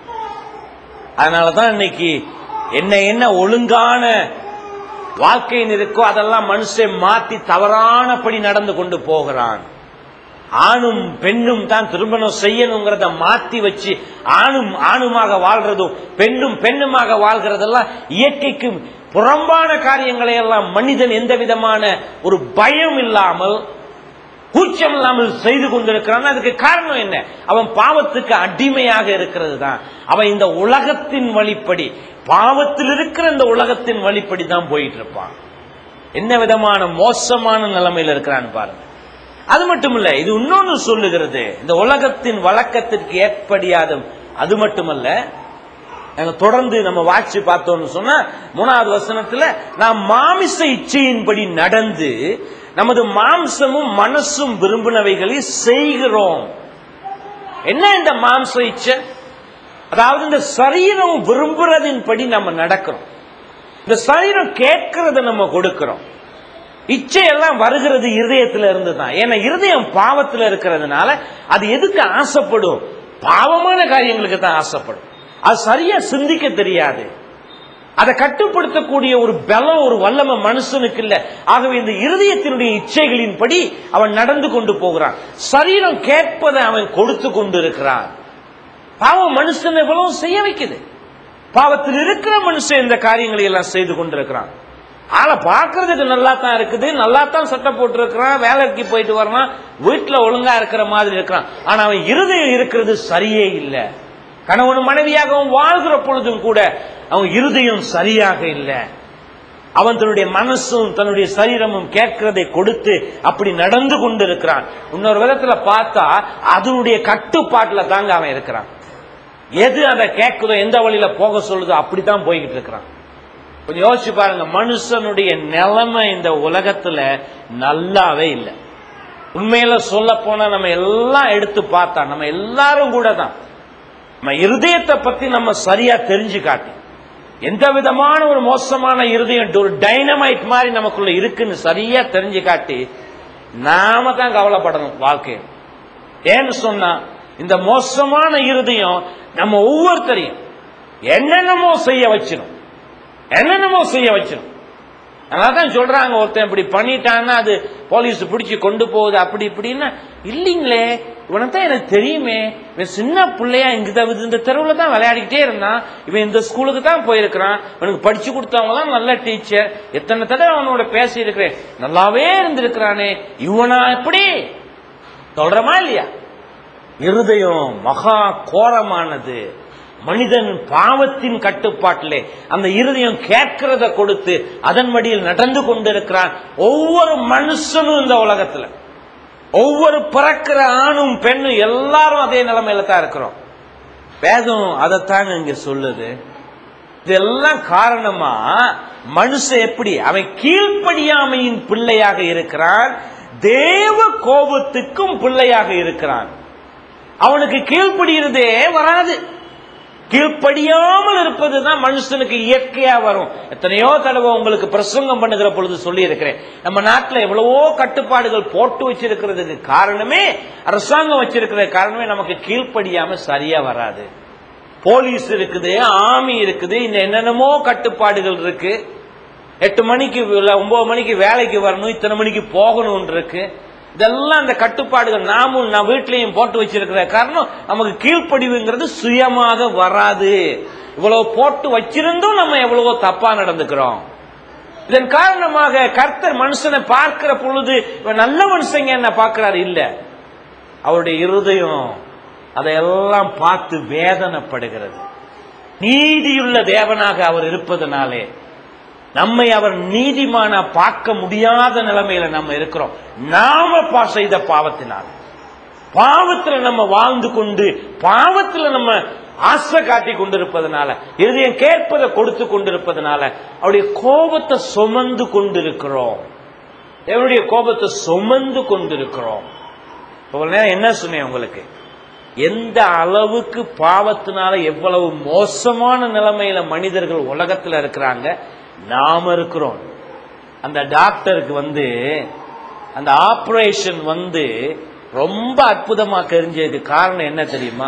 அதனாலதான் இன்னைக்கு என்ன என்ன ஒழுங்கான வாழ்க்கையின் இருக்கோ அதெல்லாம் மனுஷன் மாத்தி தவறானபடி நடந்து கொண்டு போகிறான் ஆணும் பெண்ணும் தான் திருமணம் செய்யணுங்கிறத மாத்தி வச்சு ஆணும் ஆணுமாக வாழ்றதும் பெண்ணும் பெண்ணுமாக வாழ்கிறதெல்லாம் இயற்கைக்கு புறம்பான காரியங்களை எல்லாம் மனிதன் எந்த விதமான ஒரு பயம் இல்லாமல் கூச்சம் இல்லாமல் செய்து கொண்டிருக்கிறான் அதுக்கு காரணம் என்ன அவன் பாவத்துக்கு அடிமையாக இருக்கிறது தான் அவன் இந்த உலகத்தின் வழிப்படி பாவத்தில் இருக்கிற இந்த உலகத்தின் வழிப்படி தான் போயிட்டு இருப்பான் என்ன விதமான மோசமான நிலைமையில் இருக்கிறான் பாருங்க அது மட்டும் இல்ல இது இன்னொன்னு சொல்லுகிறது இந்த உலகத்தின் வழக்கத்திற்கு ஏற்படியாத அது மட்டுமல்ல நாங்க தொடர்ந்து நம்ம வாட்சி பார்த்தோம்னு சொன்னா மூணாவது வசனத்துல நாம் மாமிச இச்சையின்படி நடந்து நமது மாம்சமும் மனசும் விரும்பினவைகளை செய்கிறோம் என்ன இந்த மாம்ச இச்சை அதாவது இந்த சரீரம் விரும்புறதின்படி நம்ம நடக்கிறோம் இந்த சரீரம் கேட்கறத நம்ம கொடுக்கிறோம் இச்சையெல்லாம் வருகிறது இருதயத்துல இருந்து தான் ஏன்னா இருதயம் பாவத்துல இருக்கிறதுனால அது எதுக்கு ஆசைப்படும் பாவமான காரியங்களுக்கு தான் ஆசைப்படும் அது சரியா சிந்திக்க தெரியாது அதை கட்டுப்படுத்தக்கூடிய ஒரு பலம் ஒரு வல்லமை மனுஷனுக்கு இல்ல ஆகவே இந்த இருதயத்தினுடைய இச்சைகளின்படி அவன் நடந்து கொண்டு போகிறான் சரீரம் கேட்பதை அவன் கொடுத்து கொண்டு இருக்கிறான் பாவம் மனுஷன் எவ்வளவு செய்ய வைக்குது பாவத்தில் இருக்கிற மனுஷன் இந்த காரியங்களை எல்லாம் செய்து கொண்டிருக்கிறான் ஆளை பார்க்கறதுக்கு நல்லா தான் இருக்குது நல்லா தான் சட்டை போட்டு இருக்கிறான் வேலைக்கு போயிட்டு வர்றான் வீட்டுல ஒழுங்கா இருக்கிற மாதிரி இருக்கிறான் ஆனா அவன் இருதயம் இருக்கிறது சரியே இல்லை கணவன் மனைவியாக அவன் வாழ்கிற பொழுதும் கூட அவன் இருதயம் சரியாக இல்லை அவன் தன்னுடைய மனசும் தன்னுடைய சரீரமும் கேட்கிறதை கொடுத்து அப்படி நடந்து கொண்டு இருக்கிறான் இன்னொரு விதத்துல பார்த்தா அதனுடைய கட்டுப்பாட்டுல தாங்க அவன் இருக்கிறான் எது அதை கேட்குதோ எந்த வழியில போக சொல்லுதோ அப்படித்தான் போய்கிட்டு இருக்கிறான் கொஞ்சம் யோசிச்சு பாருங்க மனுஷனுடைய நிலைமை இந்த உலகத்துல நல்லாவே இல்லை உண்மையில சொல்ல போனா நம்ம எல்லாம் எடுத்து பார்த்தா நம்ம எல்லாரும் கூட தான் நம்ம இருதயத்தை பத்தி நம்ம சரியா தெரிஞ்சு காட்டி எந்த விதமான ஒரு மோசமான இருதயம் ஒரு டைனமைட் மாதிரி நமக்குள்ள இருக்குன்னு சரியா தெரிஞ்சு காட்டி நாம தான் கவலைப்படணும் வாழ்க்கை ஏன்னு சொன்னா இந்த மோசமான இருதயம் நம்ம ஒவ்வொருத்தரையும் என்னென்னமோ செய்ய வச்சிடும் என்னென்னமோ செய்ய வச்சிடும் அதான் சொல்றாங்க ஒருத்தன் இப்படி பண்ணிட்டான்னா அது போலீஸ் பிடிச்சு கொண்டு போகுது அப்படி இப்படின்னா இல்லைங்களே இவனைத்தான் எனக்கு தெரியுமே இவன் சின்ன பிள்ளையா இங்க இந்த தெருவில் தான் விளையாடிக்கிட்டே இருந்தான் இவன் இந்த ஸ்கூலுக்கு தான் போயிருக்கிறான் இவனுக்கு படிச்சு கொடுத்தவங்க தான் நல்ல டீச்சர் எத்தனை தடவை அவனோட பேசி இருக்கிறேன் நல்லாவே இருந்திருக்கிறானே இவனா எப்படி சொல்றமா இல்லையா இருதயம் மகா கோரமானது மனிதன் பாவத்தின் கட்டுப்பாட்டிலே அந்த இருதயம் கேட்கிறத கொடுத்து அதன் வழியில் நடந்து கொண்டிருக்கிறான் ஒவ்வொரு மனுஷனும் இந்த உலகத்துல ஒவ்வொரு பிறக்கிற ஆணும் பெண்ணும் எல்லாரும் அதே நிலைமையில தான் இருக்கிறோம் வேதம் அதைத்தாங்க இங்க சொல்லுது இதெல்லாம் காரணமா மனுஷன் எப்படி அவன் கீழ்ப்படியாமையின் பிள்ளையாக இருக்கிறான் தேவ கோபத்துக்கும் பிள்ளையாக இருக்கிறான் அவனுக்கு கீழ்ப்படிகிறதே வராது கீழ்ப்படியாமல் இருப்பதுதான் மனுஷனுக்கு இயற்கையா வரும் எத்தனையோ தடவை உங்களுக்கு பிரசங்கம் பண்ணுகிற பொழுது சொல்லி இருக்கிறேன் நம்ம நாட்டில் எவ்வளவோ கட்டுப்பாடுகள் போட்டு வச்சிருக்கிறதுக்கு காரணமே அரசாங்கம் வச்சிருக்கிற காரணமே நமக்கு கீழ்ப்படியாம சரியா வராது போலீஸ் இருக்குது ஆர்மி இருக்குது இந்த என்னென்னமோ கட்டுப்பாடுகள் இருக்கு எட்டு மணிக்கு இல்ல ஒன்பது மணிக்கு வேலைக்கு வரணும் இத்தனை மணிக்கு போகணும் இருக்கு இதெல்லாம் அந்த கட்டுப்பாடுகள் நாமும் நான் வீட்லயும் போட்டு வச்சிருக்கிற காரணம் நமக்கு கீழ்ப்படிவுங்கிறது சுயமாக வராது இவ்வளவு போட்டு வச்சிருந்தும் நம்ம எவ்வளவோ தப்பா நடந்துக்கிறோம் இதன் காரணமாக கர்த்தர் மனுஷனை பார்க்கிற பொழுது இவன் நல்ல மனுஷங்க என்ன பார்க்கிறாரு இல்ல அவருடைய இருதயம் அதையெல்லாம் பார்த்து வேதனைப்படுகிறது நீதியுள்ள தேவனாக அவர் இருப்பதனாலே நம்மை அவர் நீதிமான பார்க்க முடியாத நிலைமையில நம்ம இருக்கிறோம் நாம பா செய்த பாவத்தினால் பாவத்துல நம்ம வாழ்ந்து கொண்டு பாவத்துல நம்ம ஆசை காட்டி கொண்டிருப்பதனால இருதயம் கேட்பதை கொடுத்து கொண்டிருப்பதனால அவருடைய கோபத்தை சுமந்து கொண்டிருக்கிறோம் எவருடைய கோபத்தை சுமந்து கொண்டிருக்கிறோம் இவ்வளவு நேரம் என்ன சொன்னேன் உங்களுக்கு எந்த அளவுக்கு பாவத்தினால எவ்வளவு மோசமான நிலைமையில மனிதர்கள் உலகத்துல இருக்கிறாங்க நாம இருக்கிறோம் அந்த டாக்டருக்கு வந்து அந்த ஆபரேஷன் வந்து ரொம்ப அற்புதமா தெரிஞ்சதுக்கு காரணம் என்ன தெரியுமா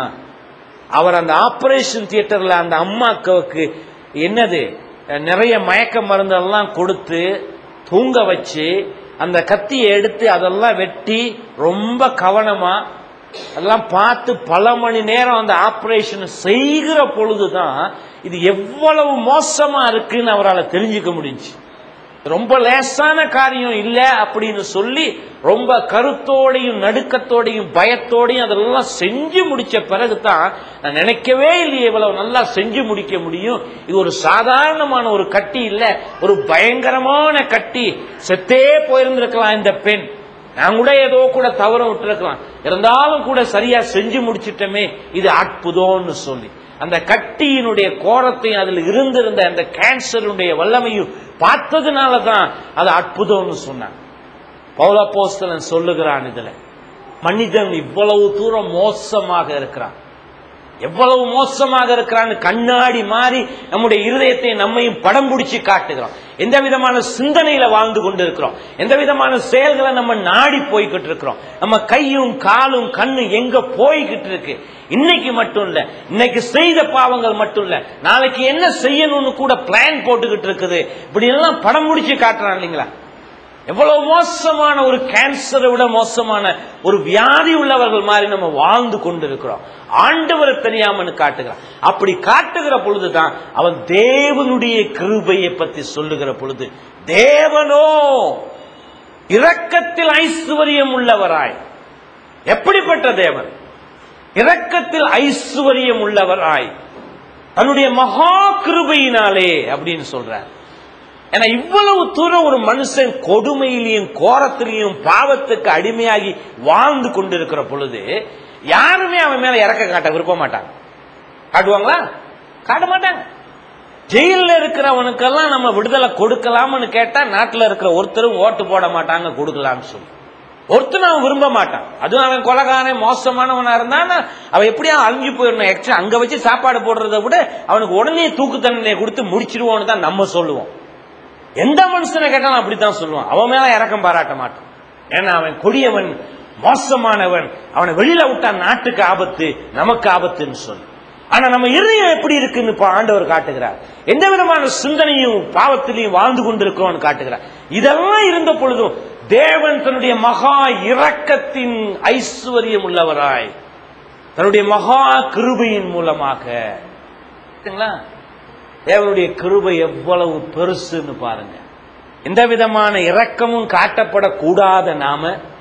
அவர் அந்த ஆபரேஷன் தியேட்டர்ல அந்த அம்மாக்கு என்னது நிறைய மயக்க மருந்தெல்லாம் கொடுத்து தூங்க வச்சு அந்த கத்தியை எடுத்து அதெல்லாம் வெட்டி ரொம்ப கவனமா அதெல்லாம் பார்த்து பல மணி நேரம் அந்த ஆபரேஷன் செய்கிற பொழுதுதான் இது எவ்வளவு மோசமா இருக்குன்னு அவரால் தெரிஞ்சுக்க முடிஞ்சு ரொம்ப லேசான காரியம் இல்ல அப்படின்னு சொல்லி ரொம்ப கருத்தோடையும் நடுக்கத்தோடையும் பயத்தோடையும் அதெல்லாம் செஞ்சு முடிச்ச பிறகுதான் நான் நினைக்கவே இல்லையே இவ்வளவு நல்லா செஞ்சு முடிக்க முடியும் இது ஒரு சாதாரணமான ஒரு கட்டி இல்ல ஒரு பயங்கரமான கட்டி செத்தே போயிருந்திருக்கலாம் இந்த பெண் நான் கூட ஏதோ கூட தவற விட்டுருக்கலாம் இருந்தாலும் கூட சரியா செஞ்சு முடிச்சிட்டோமே இது அற்புதம்னு சொல்லி அந்த கட்டியினுடைய கோரத்தையும் அதில் இருந்திருந்த அந்த கேன்சருடைய வல்லமையும் பார்த்ததுனால தான் அது அற்புதம்னு சொன்னான் பௌலப்போஸ்தலன் சொல்லுகிறான் இதுல மனிதன் இவ்வளவு தூரம் மோசமாக இருக்கிறான் எவ்வளவு மோசமாக இருக்கிறான்னு கண்ணாடி மாறி நம்முடைய இருதயத்தை நம்மையும் படம் பிடிச்சு காட்டுகிறோம் எந்த விதமான சிந்தனையில வாழ்ந்து கொண்டிருக்கிறோம் எந்த விதமான செயல்களை நம்ம நாடி போய்கிட்டு இருக்கிறோம் நம்ம கையும் காலும் கண்ணு எங்க போய்கிட்டு இருக்கு இன்னைக்கு மட்டும் இல்ல இன்னைக்கு செய்த பாவங்கள் மட்டும் இல்ல நாளைக்கு என்ன செய்யணும்னு கூட பிளான் போட்டுக்கிட்டு இருக்குது இப்படி எல்லாம் படம் முடிச்சு காட்டுறான் இல்லைங்களா எவ்வளவு மோசமான ஒரு கேன்சரை விட மோசமான ஒரு வியாதி உள்ளவர்கள் மாதிரி நம்ம வாழ்ந்து கொண்டிருக்கிறோம் ஆண்டவரை தெரியாமன்னு காட்டுகிறான் அப்படி காட்டுகிற பொழுதுதான் அவன் தேவனுடைய கிருபையை பத்தி சொல்லுகிற பொழுது தேவனோ இரக்கத்தில் ஐஸ்வர்யம் உள்ளவராய் எப்படிப்பட்ட தேவன் இரக்கத்தில் ஐஸ்வர்யம் உள்ளவராய் தன்னுடைய மகா கிருபையினாலே அப்படின்னு சொல்றார் ஏன்னா இவ்வளவு தூரம் ஒரு மனுஷன் கொடுமையிலையும் கோரத்திலையும் பாவத்துக்கு அடிமையாகி வாழ்ந்து கொண்டிருக்கிற பொழுது யாருமே அவன் மேல இறக்க காட்ட விரும்ப மாட்டாங்க காட்டுவாங்களா காட்ட மாட்டாங்க ஜெயில இருக்கிறவனுக்கெல்லாம் நம்ம விடுதலை கொடுக்கலாம்னு கேட்டா நாட்டில் இருக்கிற ஒருத்தரும் ஓட்டு போட மாட்டாங்க கொடுக்கலாம்னு சொல்லி ஒருத்தனும் அவன் விரும்ப மாட்டான் அதுவும் அவன் கொலகாரன் மோசமானவனா இருந்தானா அவன் எப்படியா அழிஞ்சு போயிடணும் எக்ஸ்ட்ரா அங்க வச்சு சாப்பாடு போடுறதை விட அவனுக்கு உடனே தூக்கு தண்டனை கொடுத்து முடிச்சிருவோம்னு தான் நம்ம சொல்லுவோம் எந்த மனுஷனை கேட்டாலும் அப்படித்தான் சொல்லுவான் அவன் மேல இறக்கம் பாராட்ட மாட்டான் ஏன்னா அவன் கொடியவன் மோசமானவன் அவனை வெளியில விட்டா நாட்டுக்கு ஆபத்து நமக்கு ஆபத்துன்னு சொல்லு ஆனா நம்ம இருதயம் எப்படி இருக்குன்னு இப்ப ஆண்டவர் காட்டுகிறார் எந்த விதமான சிந்தனையும் பாவத்திலையும் வாழ்ந்து கொண்டிருக்கிறோம்னு காட்டுகிறார் இதெல்லாம் இருந்த பொழுதும் தேவன் தன்னுடைய மகா இரக்கத்தின் ஐஸ்வர்யம் உள்ளவராய் தன்னுடைய மகா கிருபையின் மூலமாக சரிங்களா? தேவனுடைய கிருபை எவ்வளவு பெருசுன்னு பாருங்க எந்த விதமான இரக்கமும் காட்டப்படக்கூடாத நாம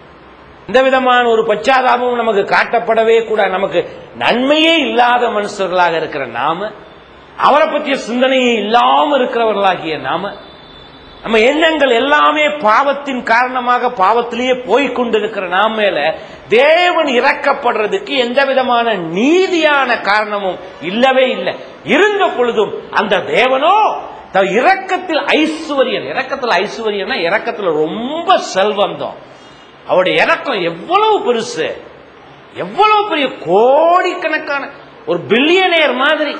எந்த விதமான ஒரு பச்சாதாபமும் நமக்கு காட்டப்படவே கூடாது நமக்கு நன்மையே இல்லாத மனுஷர்களாக இருக்கிற நாம அவரை பற்றிய சிந்தனையே இல்லாம இருக்கிறவர்களாகிய நாம நம்ம எண்ணங்கள் எல்லாமே பாவத்தின் காரணமாக பாவத்திலேயே போய்க் கொண்டிருக்கிற நாம் மேல தேவன் இறக்கப்படுறதுக்கு எந்த விதமான நீதியான காரணமும் இல்லவே இல்லை இருந்த பொழுதும் அந்த தேவனோ தன் இரக்கத்தில் ஐஸ்வர்யன் இரக்கத்தில் ஐஸ்வர்யம்னா இரக்கத்தில் ரொம்ப செல்வந்தம் அவருடைய இறக்கம் எவ்வளவு பெருசு எவ்வளவு பெரிய கோடிக்கணக்கான ஒரு பில்லியனியர் மாதிரி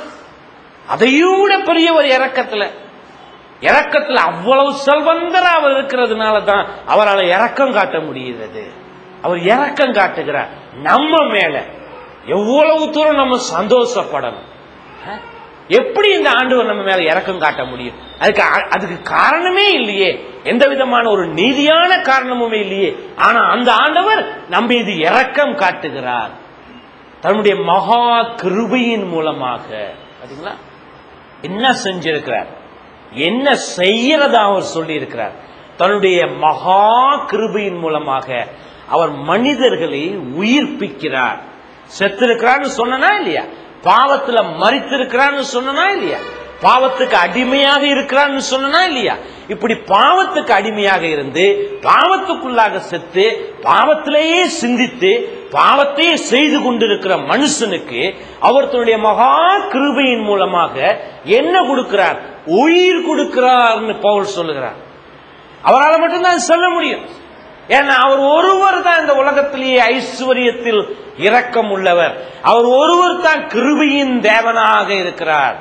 அதையும் விட பெரிய ஒரு இறக்கத்துல இறக்கத்துல அவ்வளவு செல்வந்தரா அவர் இருக்கிறதுனால தான் அவரால் இறக்கம் காட்ட முடிகிறது அவர் இறக்கம் காட்டுகிறார் நம்ம மேல எவ்வளவு தூரம் நம்ம சந்தோஷப்படணும் அஹ்? எப்படி இந்த ஆண்டவர் நம்ம மேல இறக்கம் காட்ட முடியும் அதுக்கு அ- அதுக்கு காரணமே இல்லையே எந்த விதமான ஒரு நீதியான காரணமுமே இல்லையே ஆனா அந்த ஆண்டவர் நம்ம இது இறக்கம் காட்டுகிறார் தன்னுடைய மகா கிருபையின் மூலமாக பாத்தீங்களா என்ன செஞ்சிருக்கிறார் என்ன செய்யறதா அவர் சொல்லி இருக்கிறார் தன்னுடைய மகா கிருபையின் மூலமாக அவர் மனிதர்களை உயிர்ப்பிக்கிறார் செத்திருக்கிறான்னு சொன்னனா இல்லையா பாவத்துல மறித்திருக்கிறான்னு சொன்னனா இல்லையா பாவத்துக்கு அடிமையாக இருக்கிறான்னு சொன்னனா இல்லையா இப்படி பாவத்துக்கு அடிமையாக இருந்து பாவத்துக்குள்ளாக செத்து பாவத்திலேயே சிந்தித்து பாவத்தையே செய்து கொண்டிருக்கிற மனுஷனுக்கு அவர் தன்னுடைய மகா கிருபையின் மூலமாக என்ன கொடுக்கிறார் உயிர் கொடுக்கிறார்னு பவுல் சொல்லுகிறார் அவரால் மட்டும்தான் சொல்ல முடியும் ஏன்னா அவர் ஒருவர் தான் இந்த உலகத்திலேயே ஐஸ்வர்யத்தில் இரக்கம் உள்ளவர் அவர் ஒருவர் தான் கிருபையின் தேவனாக இருக்கிறார்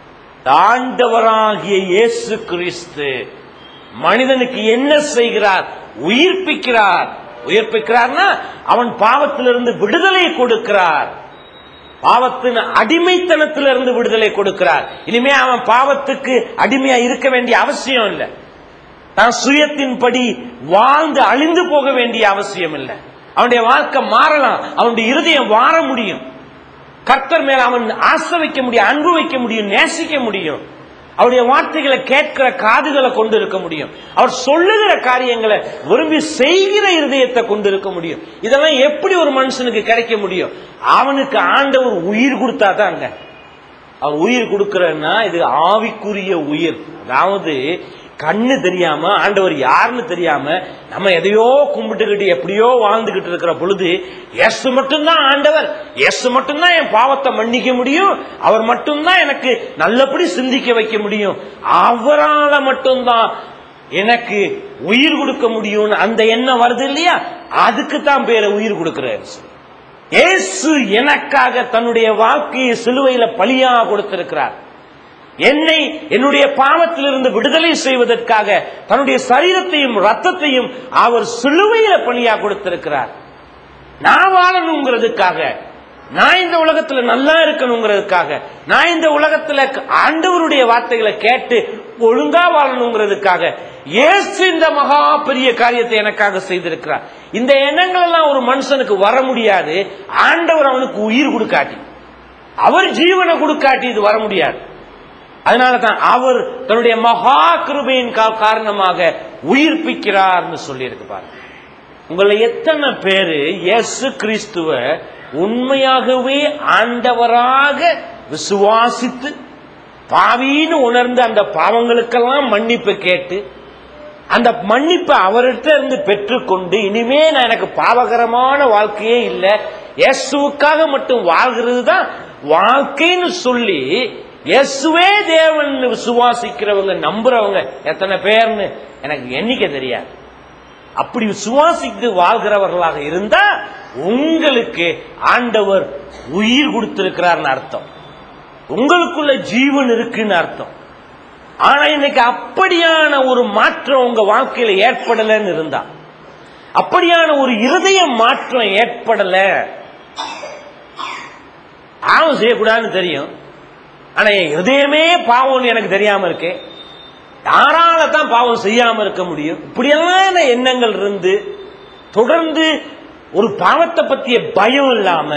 ஆண்டவராகிய இயேசு கிறிஸ்து மனிதனுக்கு என்ன செய்கிறார் உயிர்ப்பிக்கிறார் உயிர்ப்பிக்கிறார்னா அவன் பாவத்திலிருந்து விடுதலை கொடுக்கிறார் பாவத்தின் அடிமைத்தனத்திலிருந்து விடுதலை கொடுக்கிறார் இனிமே அவன் பாவத்துக்கு அடிமையா இருக்க வேண்டிய அவசியம் இல்லை தான் சுயத்தின்படி வாழ்ந்து அழிந்து போக வேண்டிய அவசியம் இல்லை அவனுடைய வாழ்க்கை மாறலாம் அவனுடைய இருதயம் வாழ முடியும் கர்த்தர் மேல அவன் ஆசை வைக்க முடியும் அன்பு வைக்க முடியும் நேசிக்க முடியும் அவருடைய வார்த்தைகளை கேட்கிற காதுகளை கொண்டு இருக்க முடியும் அவர் சொல்லுகிற காரியங்களை விரும்பி செய்கிற இருதயத்தை கொண்டு இருக்க முடியும் இதெல்லாம் எப்படி ஒரு மனுஷனுக்கு கிடைக்க முடியும் அவனுக்கு ஆண்டவர் உயிர் கொடுத்தா தாங்க அவர் உயிர் கொடுக்கிறன்னா இது ஆவிக்குரிய உயிர் அதாவது கண்ணு தெரியாம ஆண்டவர் யாருன்னு தெரியாம நம்ம எதையோ கும்பிட்டுக்கிட்டு எப்படியோ வாழ்ந்துகிட்டு இருக்கிற பொழுது எஸ் மட்டும்தான் ஆண்டவர் எஸ் மட்டும்தான் என் பாவத்தை மன்னிக்க முடியும் அவர் மட்டும்தான் எனக்கு நல்லபடி சிந்திக்க வைக்க முடியும் அவரால மட்டும்தான் எனக்கு உயிர் கொடுக்க முடியும்னு அந்த எண்ணம் வருது இல்லையா அதுக்கு தான் பேரை உயிர் கொடுக்கிறார் இயேசு எனக்காக தன்னுடைய வாழ்க்கையை சிலுவையில பலியா கொடுத்திருக்கிறார் என்னை என்னுடைய பாவத்திலிருந்து விடுதலை செய்வதற்காக தன்னுடைய சரீரத்தையும் ரத்தத்தையும் அவர் சிலுவையில பணியா கொடுத்திருக்கிறார் நான் வாழணுங்கிறதுக்காக நான் இந்த உலகத்துல நல்லா இருக்கணுங்கிறதுக்காக நான் இந்த உலகத்துல ஆண்டவருடைய வார்த்தைகளை கேட்டு ஒழுங்கா வாழணுங்கிறதுக்காக இயேசு இந்த மகா பெரிய காரியத்தை எனக்காக செய்திருக்கிறார் இந்த எண்ணங்கள் எல்லாம் ஒரு மனுஷனுக்கு வர முடியாது ஆண்டவர் அவனுக்கு உயிர் கொடுக்காட்டி அவர் ஜீவனை கொடுக்காட்டி இது வர முடியாது அதனால தான் அவர் தன்னுடைய மகா கிருபையின் கா- காரணமாக உயிர்ப்பிக்கிறார்னு சொல்லி இருக்கு பாருங்க உங்களை எத்தனை பேரு இயேசு கிறிஸ்துவ உண்மையாகவே ஆண்டவராக விசுவாசித்து பாவின்னு உணர்ந்து அந்த பாவங்களுக்கெல்லாம் மன்னிப்பு கேட்டு அந்த மன்னிப்பை அவர்கிட்ட இருந்து பெற்றுக்கொண்டு இனிமே நான் எனக்கு பாவகரமான வாழ்க்கையே இல்லை இயேசுவுக்காக மட்டும் வாழ்கிறது தான் வாழ்க்கைன்னு சொல்லி இயேசுவே தேவன் விசுவாசிக்கிறவங்க நம்புறவங்க எத்தனை பேர்னு எனக்கு எண்ணிக்கை தெரியாது அப்படி விசுவாசித்து வாழ்கிறவர்களாக இருந்தா உங்களுக்கு ஆண்டவர் உயிர் கொடுத்திருக்கிறார்னு அர்த்தம் உங்களுக்குள்ள ஜீவன் இருக்குன்னு அர்த்தம் ஆனா இன்னைக்கு அப்படியான ஒரு மாற்றம் உங்க வாழ்க்கையில ஏற்படலன்னு இருந்தா அப்படியான ஒரு இருதய மாற்றம் ஏற்படல பாவம் செய்யக்கூடாதுன்னு தெரியும் ஆனா என் இருதயமே பாவம்னு எனக்கு தெரியாம இருக்கு யாரால தான் பாவம் செய்யாம இருக்க முடியும் இப்படியான எண்ணங்கள் இருந்து தொடர்ந்து ஒரு பாவத்தை பத்திய பயம் இல்லாம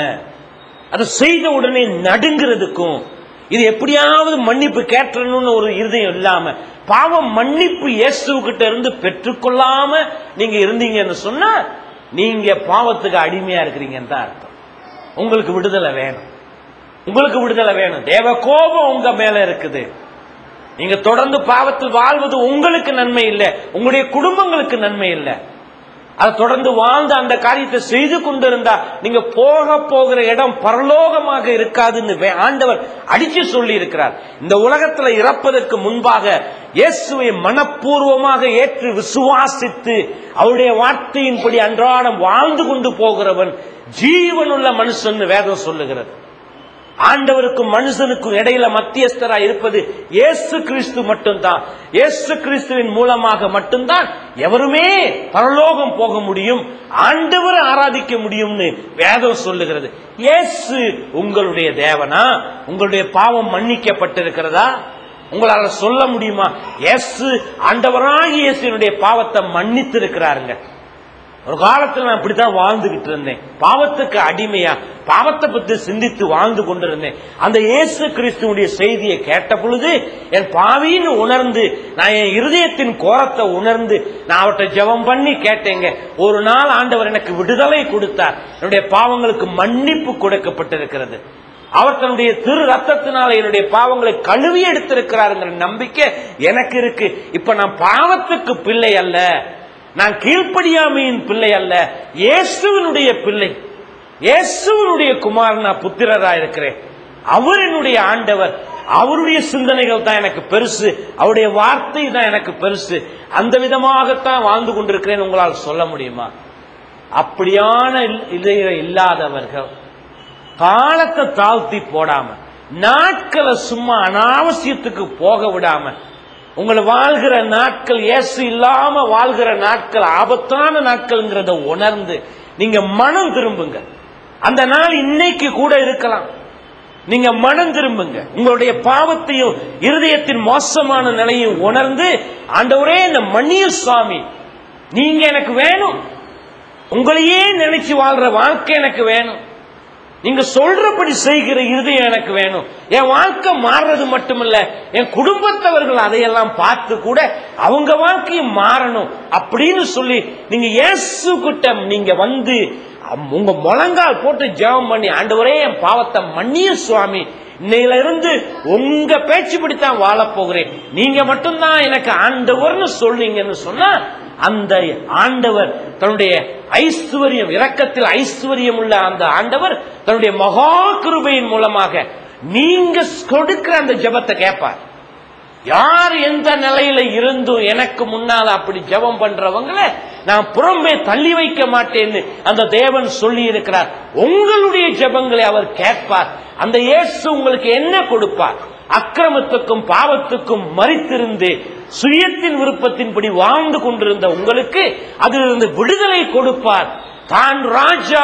அதை செய்த உடனே நடுங்கிறதுக்கும் இது எப்படியாவது மன்னிப்பு கேட்டணும்னு ஒரு இருதயம் இல்லாம பாவம் மன்னிப்பு இயேசுகிட்ட இருந்து பெற்றுக்கொள்ளாம நீங்க இருந்தீங்கன்னு சொன்னா நீங்க பாவத்துக்கு அடிமையா இருக்கிறீங்கன்னு தான் அர்த்தம் உங்களுக்கு விடுதலை வேணும் உங்களுக்கு விடுதலை வேணும் தேவ கோபம் உங்க மேல இருக்குது நீங்க தொடர்ந்து பாவத்தில் வாழ்வது உங்களுக்கு நன்மை இல்லை உங்களுடைய குடும்பங்களுக்கு நன்மை இல்லை அதை தொடர்ந்து வாழ்ந்து அந்த காரியத்தை செய்து கொண்டிருந்தா நீங்க போக போகிற இடம் பரலோகமாக இருக்காதுன்னு வே- ஆண்டவர் அடிச்சு சொல்லி இருக்கிறார் இந்த உலகத்துல இறப்பதற்கு முன்பாக இயேசுவை மனப்பூர்வமாக ஏற்று விசுவாசித்து அவருடைய வார்த்தையின்படி அன்றாடம் வாழ்ந்து கொண்டு போகிறவன் ஜீவனுள்ள மனுஷன் வேதம் சொல்லுகிறது ஆண்டவருக்கும் மனுஷனுக்கும் இடையில மத்தியஸ்தரா இருப்பது இயேசு கிறிஸ்து மட்டும்தான் இயேசு கிறிஸ்துவின் மூலமாக மட்டும்தான் எவருமே பரலோகம் போக முடியும் ஆண்டவரை ஆராதிக்க முடியும்னு வேதம் சொல்லுகிறது இயேசு உங்களுடைய தேவனா உங்களுடைய பாவம் மன்னிக்கப்பட்டிருக்கிறதா உங்களால சொல்ல முடியுமா இயேசு ஆண்டவராகி இயேசுனுடைய பாவத்தை மன்னித்து இருக்கிறாருங்க ஒரு காலத்துல நான் இப்படித்தான் வாழ்ந்துகிட்டு இருந்தேன் பாவத்துக்கு அடிமையா பாவத்தை பத்தி சிந்தித்து வாழ்ந்து கொண்டிருந்தேன் அந்த இயேசு கிறிஸ்துவனுடைய செய்தியை கேட்ட பொழுது என் பாவின்னு உணர்ந்து நான் என் இருதயத்தின் கோரத்தை உணர்ந்து நான் அவர்கிட்ட ஜெபம் பண்ணி கேட்டேங்க ஒரு நாள் ஆண்டவர் எனக்கு விடுதலை கொடுத்தார் என்னுடைய பாவங்களுக்கு மன்னிப்பு கொடுக்கப்பட்டிருக்கிறது அவர் தன்னுடைய திரு ரத்தத்தினால என்னுடைய பாவங்களை கழுவி எடுத்திருக்கிறாருங்கிற நம்பிக்கை எனக்கு இருக்கு இப்ப நான் பாவத்துக்கு பிள்ளை அல்ல நான் கீழ்ப்படியாமையின் பிள்ளை அல்ல இயேசுவினுடைய பிள்ளை இயேசுவினுடைய குமாரன் நான் புத்திரரா இருக்கிறேன் அவர் என்னுடைய ஆண்டவர் அவருடைய சிந்தனைகள் தான் எனக்கு பெருசு அவருடைய வார்த்தை தான் எனக்கு பெருசு அந்த விதமாகத்தான் வாழ்ந்து கொண்டிருக்கிறேன் உங்களால் சொல்ல முடியுமா அப்படியான இதய இல்லாதவர்கள் காலத்தை தாழ்த்தி போடாம நாட்களை சும்மா அனாவசியத்துக்கு போக விடாம உங்களை வாழ்கிற நாட்கள் இயேசு இல்லாம வாழ்கிற நாட்கள் ஆபத்தான நாட்கள்ங்கிறத உணர்ந்து நீங்க மனம் திரும்புங்க அந்த நாள் இன்னைக்கு கூட இருக்கலாம் நீங்க மனம் திரும்புங்க உங்களுடைய பாவத்தையும் இருதயத்தின் மோசமான நிலையும் உணர்ந்து ஆண்டவரே இந்த மன்னிய சுவாமி நீங்க எனக்கு வேணும் உங்களையே நினைச்சு வாழ்ற வாழ்க்கை எனக்கு வேணும் நீங்க சொல்றபடி செய்கிற இருதயம் எனக்கு வேணும் என் வாழ்க்கை மாறுறது மட்டுமல்ல என் குடும்பத்தவர்கள் அதையெல்லாம் பார்த்து கூட அவங்க வாழ்க்கையும் மாறணும் அப்படின்னு சொல்லி நீங்க இயேசு கிட்ட நீங்க வந்து அம்- உங்க முழங்கால் போட்டு ஜெபம் பண்ணி ஆண்டவரே என் பாவத்தை மன்னிய சுவாமி இன்னையில இருந்து உங்க பேச்சுப்படித்தான் வாழப் போகிறேன் நீங்க மட்டும்தான் எனக்கு ஆண்டவர்னு சொல்றீங்கன்னு சொன்னா அந்த ஆண்டவர் தன்னுடைய ஐஸ்வர்யம் இரக்கத்தில் ஐஸ்வர்யம் உள்ள அந்த ஆண்டவர் தன்னுடைய மகா கிருபையின் மூலமாக நீங்க கொடுக்கிற அந்த ஜெபத்தை கேட்பார் யார் எந்த நிலையில இருந்தும் எனக்கு முன்னால அப்படி ஜெபம் பண்றவங்கள நான் புறம்பே தள்ளி வைக்க மாட்டேன்னு அந்த தேவன் சொல்லி இருக்கிறார் உங்களுடைய ஜெபங்களை அவர் கேட்பார் அந்த இயேசு உங்களுக்கு என்ன கொடுப்பார் அக்கிரமத்துக்கும் பாவத்துக்கும் மறித்திருந்து சுயத்தின் விருப்பத்தின்படி வாழ்ந்து கொண்டிருந்த உங்களுக்கு அதிலிருந்து விடுதலை கொடுப்பார் தான் ராஜா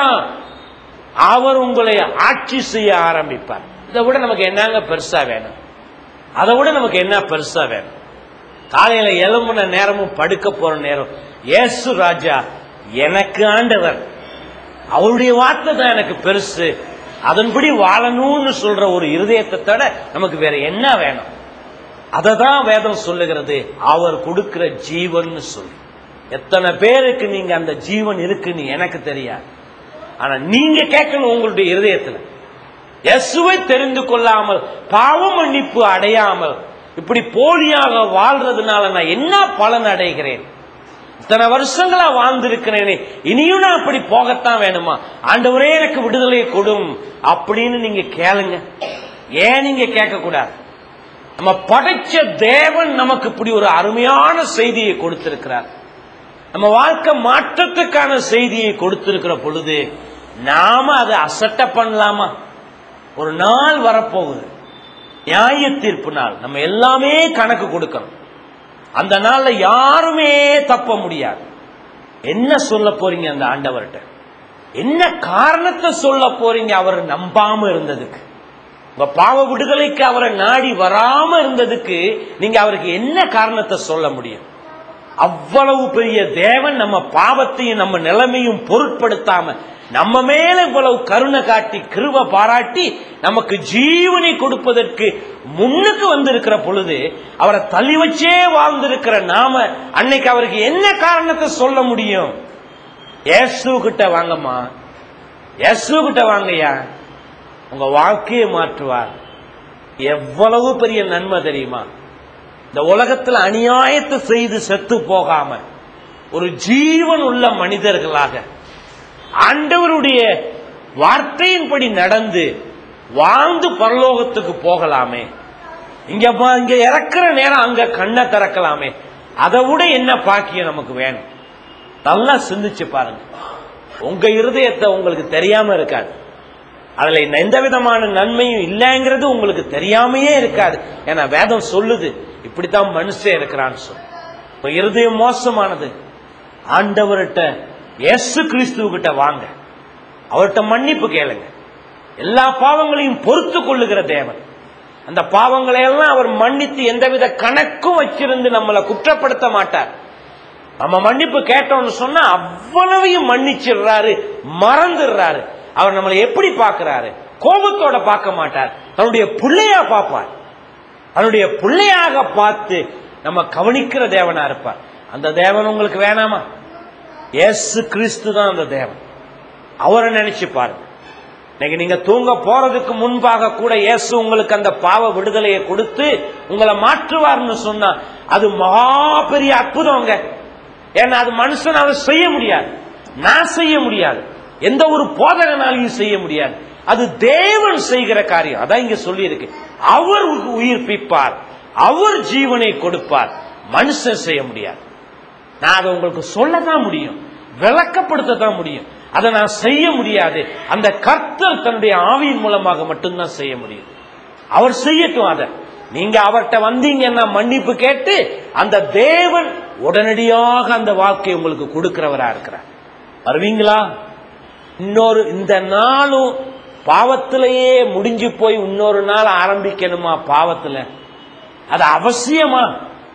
அவர் உங்களை ஆட்சி செய்ய ஆரம்பிப்பார் இதை விட நமக்கு என்னங்க பெருசா வேணும் அதை விட நமக்கு என்ன பெருசா வேணும் காலையில எழும்புன நேரமும் படுக்க போற நேரம் இயேசு ராஜா எனக்கு ஆண்டவர் அவருடைய வார்த்தை தான் எனக்கு பெருசு அதன்படி வாழணும்னு சொல்ற ஒரு இருதயத்தை தவிர நமக்கு வேற என்ன வேணும் அதை தான் வேதம் சொல்லுகிறது அவர் கொடுக்கிற ஜீவன் சொல்லி எத்தனை பேருக்கு நீங்க அந்த ஜீவன் இருக்குன்னு எனக்கு தெரியாது ஆனா நீங்க கேட்கணும் உங்களுடைய இருதயத்துல இயேசுவை தெரிந்து கொள்ளாமல் பாவ மன்னிப்பு அடையாமல் இப்படி போலியாக வாழ்றதுனால நான் என்ன பலன் அடைகிறேன் இத்தனை வருஷங்களா வாழ்ந்திருக்கிறேனே இனியும் நான் அப்படி போகத்தான் வேணுமா ஆண்டவரே எனக்கு விடுதலை கொடும் அப்படின்னு நீங்க கேளுங்க ஏன் நீங்க கேட்க கூடாது நம்ம படைச்ச தேவன் நமக்கு இப்படி ஒரு அருமையான செய்தியை கொடுத்திருக்கிறார் நம்ம வாழ்க்கை மாற்றத்துக்கான செய்தியை கொடுத்திருக்கிற பொழுது நாம அதை அசட்ட பண்ணலாமா ஒரு நாள் வரப்போகுது நியாய தீர்ப்பு நாள் நம்ம எல்லாமே கணக்கு கொடுக்கணும் அந்த நாள்ல யாருமே தப்ப முடியாது என்ன சொல்ல போறீங்க அந்த ஆண்டவர்கிட்ட என்ன காரணத்தை சொல்ல போறீங்க அவர் நம்பாம இருந்ததுக்கு உங்க பாவ விடுதலைக்கு அவரை நாடி வராம இருந்ததுக்கு நீங்க அவருக்கு என்ன காரணத்தை சொல்ல முடியும் அவ்வளவு பெரிய தேவன் நம்ம பாவத்தையும் நம்ம நிலைமையும் பொருட்படுத்தாம நம்ம மேல இவ்வளவு கருணை காட்டி கிருப பாராட்டி நமக்கு ஜீவனை கொடுப்பதற்கு முன்னுக்கு வந்திருக்கிற பொழுது அவரை தள்ளி வச்சே வாழ்ந்திருக்கிற நாம அன்னைக்கு அவருக்கு என்ன காரணத்தை சொல்ல முடியும் இயேசு கிட்ட வாங்கம்மா இயேசு கிட்ட வாங்கய்யா உங்க வாழ்க்கையை மாற்றுவார் எவ்வளவு பெரிய நன்மை தெரியுமா இந்த உலகத்துல அநியாயத்தை செய்து செத்து போகாம ஒரு ஜீவன் உள்ள மனிதர்களாக ஆண்டவருடைய வார்த்தையின்படி நடந்து வாழ்ந்து பரலோகத்துக்கு போகலாமே இங்க பா- இங்க இறக்குற நேரம் அங்க கண்ணை திறக்கலாமே அதை விட என்ன பாக்கியம் நமக்கு வேணும் நல்லா சிந்திச்சு பாருங்க உங்க இருதயத்தை உங்களுக்கு தெரியாம இருக்காது அதுல எந்த விதமான நன்மையும் இல்லைங்கிறது உங்களுக்கு தெரியாமையே இருக்காது ஏன்னா வேதம் சொல்லுது இப்படித்தான் மனுஷன் இருக்கிறான்னு சொல்லு இப்ப இருதயம் மோசமானது ஆண்டவர்கிட்ட இயேசு கிறிஸ்துவ வாங்க அவர்கிட்ட மன்னிப்பு கேளுங்க எல்லா பாவங்களையும் பொறுத்து கொள்ளுகிற தேவன் அந்த பாவங்களை எல்லாம் அவர் மன்னித்து எந்தவித கணக்கும் வச்சிருந்து நம்மளை குற்றப்படுத்த மாட்டார் நம்ம மன்னிப்பு கேட்டோம்னு சொன்னா அவ்வளவையும் மன்னிச்சிடுறாரு மறந்துடுறாரு அவர் நம்மளை எப்படி பார்க்கிறாரு கோபத்தோட பார்க்க மாட்டார் தன்னுடைய பிள்ளையா பார்ப்பார் அவனுடைய பிள்ளையாக பார்த்து நம்ம கவனிக்கிற தேவனா இருப்பார் அந்த தேவன் உங்களுக்கு வேணாமா இயேசு கிறிஸ்து தான் அந்த தேவன் அவரை நினைச்சு பாருங்க இன்னைக்கு நீங்க தூங்க போறதுக்கு முன்பாக கூட இயேசு உங்களுக்கு அந்த பாவ விடுதலையை கொடுத்து உங்களை மாற்றுவார்னு சொன்னா அது மகா பெரிய அற்புதங்க ஏன்னா அது மனுஷனால செய்ய முடியாது நான் செய்ய முடியாது எந்த ஒரு போதகனாலையும் செய்ய முடியாது அது தேவன் செய்கிற காரியம் அதான் இங்க சொல்லி இருக்கு அவர் உயிர்ப்பிப்பார் அவர் ஜீவனை கொடுப்பார் மனுஷன் செய்ய முடியாது நான் அதை உங்களுக்கு சொல்லதான் முடியும் விளக்கப்படுத்த தான் முடியும் அதை நான் செய்ய முடியாது அந்த கர்த்தர் தன்னுடைய ஆவியின் மூலமாக மட்டும்தான் செய்ய முடியும் அவர் செய்யட்டும் அதை நீங்க அவர்கிட்ட வந்தீங்கன்னா மன்னிப்பு கேட்டு அந்த தேவன் உடனடியாக அந்த வாழ்க்கையை உங்களுக்கு கொடுக்கிறவரா இருக்கிறார் வருவீங்களா இன்னொரு இந்த நாளும் பாவத்திலேயே முடிஞ்சு போய் இன்னொரு நாள் ஆரம்பிக்கணுமா பாவத்துல அது அவசியமா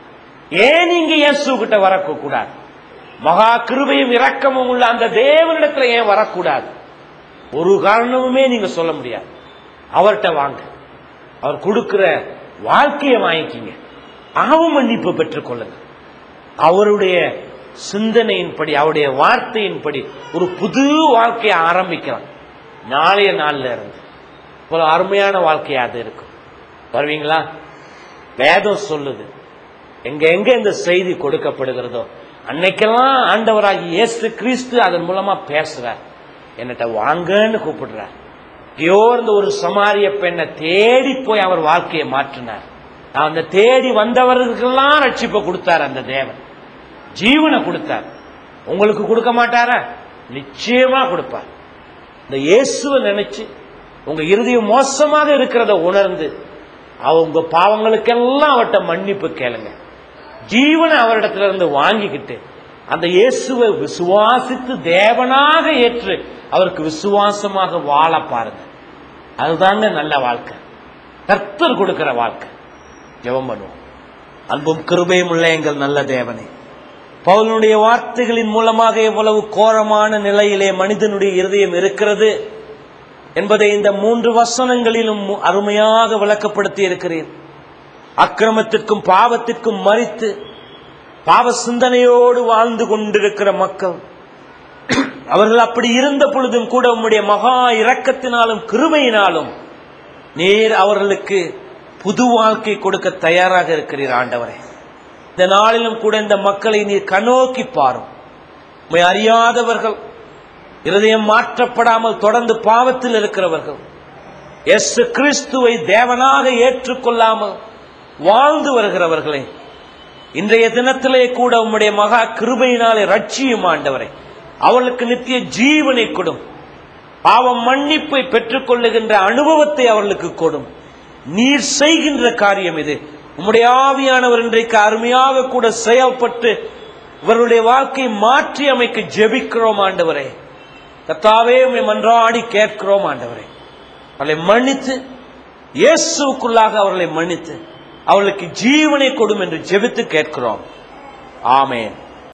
ஏன் நீங்க இயேசு கிட்ட வரக்க கூடாது மகா கிருபையும் இரக்கமும் உள்ள அந்த தேவனிடத்துல ஏன் வரக்கூடாது ஒரு காரணமுமே நீங்க சொல்ல முடியாது அவர்கிட்ட வாங்க அவர் கொடுக்கிற வாழ்க்கையை வாங்கிக்கிங்க பாவ மன்னிப்பு பெற்றுக் கொள்ளுங்க அவருடைய சிந்தனையின்படி அவருடைய வார்த்தையின்படி ஒரு புது வாழ்க்கையை ஆரம்பிக்கலாம் நாளைய நாள்ல இருந்து ஒரு அருமையான வாழ்க்கையா அது இருக்கும் வருவீங்களா வேதம் சொல்லுது எங்க எங்க இந்த செய்தி கொடுக்கப்படுகிறதோ அன்னைக்கெல்லாம் ஆண்டவராகி இயேசு கிறிஸ்து அதன் மூலமா பேசுறார் என்னட்ட வாங்கன்னு கூப்பிடுறார் ஐயோ இந்த ஒரு சமாரிய பெண்ணை தேடி போய் அவர் வாழ்க்கையை மாற்றினார் நான் அந்த தேடி வந்தவர்களுக்கெல்லாம் ரட்சிப்பை கொடுத்தார் அந்த தேவன் ஜீவனை கொடுத்தார் உங்களுக்கு கொடுக்க மாட்டாரா நிச்சயமா கொடுப்பார் இந்த இயேசுவை நினைச்சு உங்க இருதயம் மோசமாக இருக்கிறத உணர்ந்து அவங்க பாவங்களுக்கெல்லாம் அவர்கிட்ட மன்னிப்பு கேளுங்க ஜீவனை அவரிடத்துல இருந்து வாங்கிக்கிட்டு அந்த இயேசுவை விசுவாசித்து தேவனாக ஏற்று அவருக்கு விசுவாசமாக வாழ பாருங்க அதுதாங்க நல்ல வாழ்க்கை கர்த்தர் கொடுக்கிற வாழ்க்கை ஜெபம் பண்ணுவோம் அன்பும் கிருபையும் உள்ள எங்கள் நல்ல தேவனே பவுலனுடைய வார்த்தைகளின் மூலமாக எவ்வளவு கோரமான நிலையிலே மனிதனுடைய இருதயம் இருக்கிறது என்பதை இந்த மூன்று வசனங்களிலும் அருமையாக விளக்கப்படுத்தி இருக்கிறேன் அக்கிரமத்திற்கும் பாவத்திற்கும் மறித்து பாவ சிந்தனையோடு வாழ்ந்து கொண்டிருக்கிற மக்கள் அவர்கள் அப்படி இருந்த பொழுதும் கூட உம்முடைய மகா இரக்கத்தினாலும் கிருபையினாலும் நேர் அவர்களுக்கு புது வாழ்க்கை கொடுக்க தயாராக இருக்கிறீர் ஆண்டவரே இந்த நாளிலும் கூட இந்த மக்களை நீர் கண்ணோக்கி பாரும் உம்மை அறியாதவர்கள் இருதயம் மாற்றப்படாமல் தொடர்ந்து பாவத்தில் இருக்கிறவர்கள் எஸ் கிறிஸ்துவை தேவனாக ஏற்றுக்கொள்ளாமல் வாழ்ந்து வருகிறவர்களே இன்றைய தினத்திலே கூட உம்முடைய மகா கிருபையினாலே ரட்சியும் ஆண்டவரை அவர்களுக்கு நித்திய ஜீவனை கொடும் பாவம் மன்னிப்பை பெற்றுக்கொள்ளுகின்ற அனுபவத்தை அவர்களுக்கு கொடும் நீர் செய்கின்ற காரியம் இது உம்முடைய ஆவியானவர் இன்றைக்கு அருமையாக கூட செயல்பட்டு இவருடைய வாழ்க்கையை மாற்றி அமைக்க ஜெபிக்கிறோம் ஆண்டவரே கத்தாவே உம்மை மன்றாடி கேட்கிறோம் ஆண்டவரே அவர்களை மன்னித்து இயேசுக்குள்ளாக அவர்களை மன்னித்து அவர்களுக்கு ஜீவனை கொடும் என்று ஜெபித்து கேட்கிறோம் ஆமேன்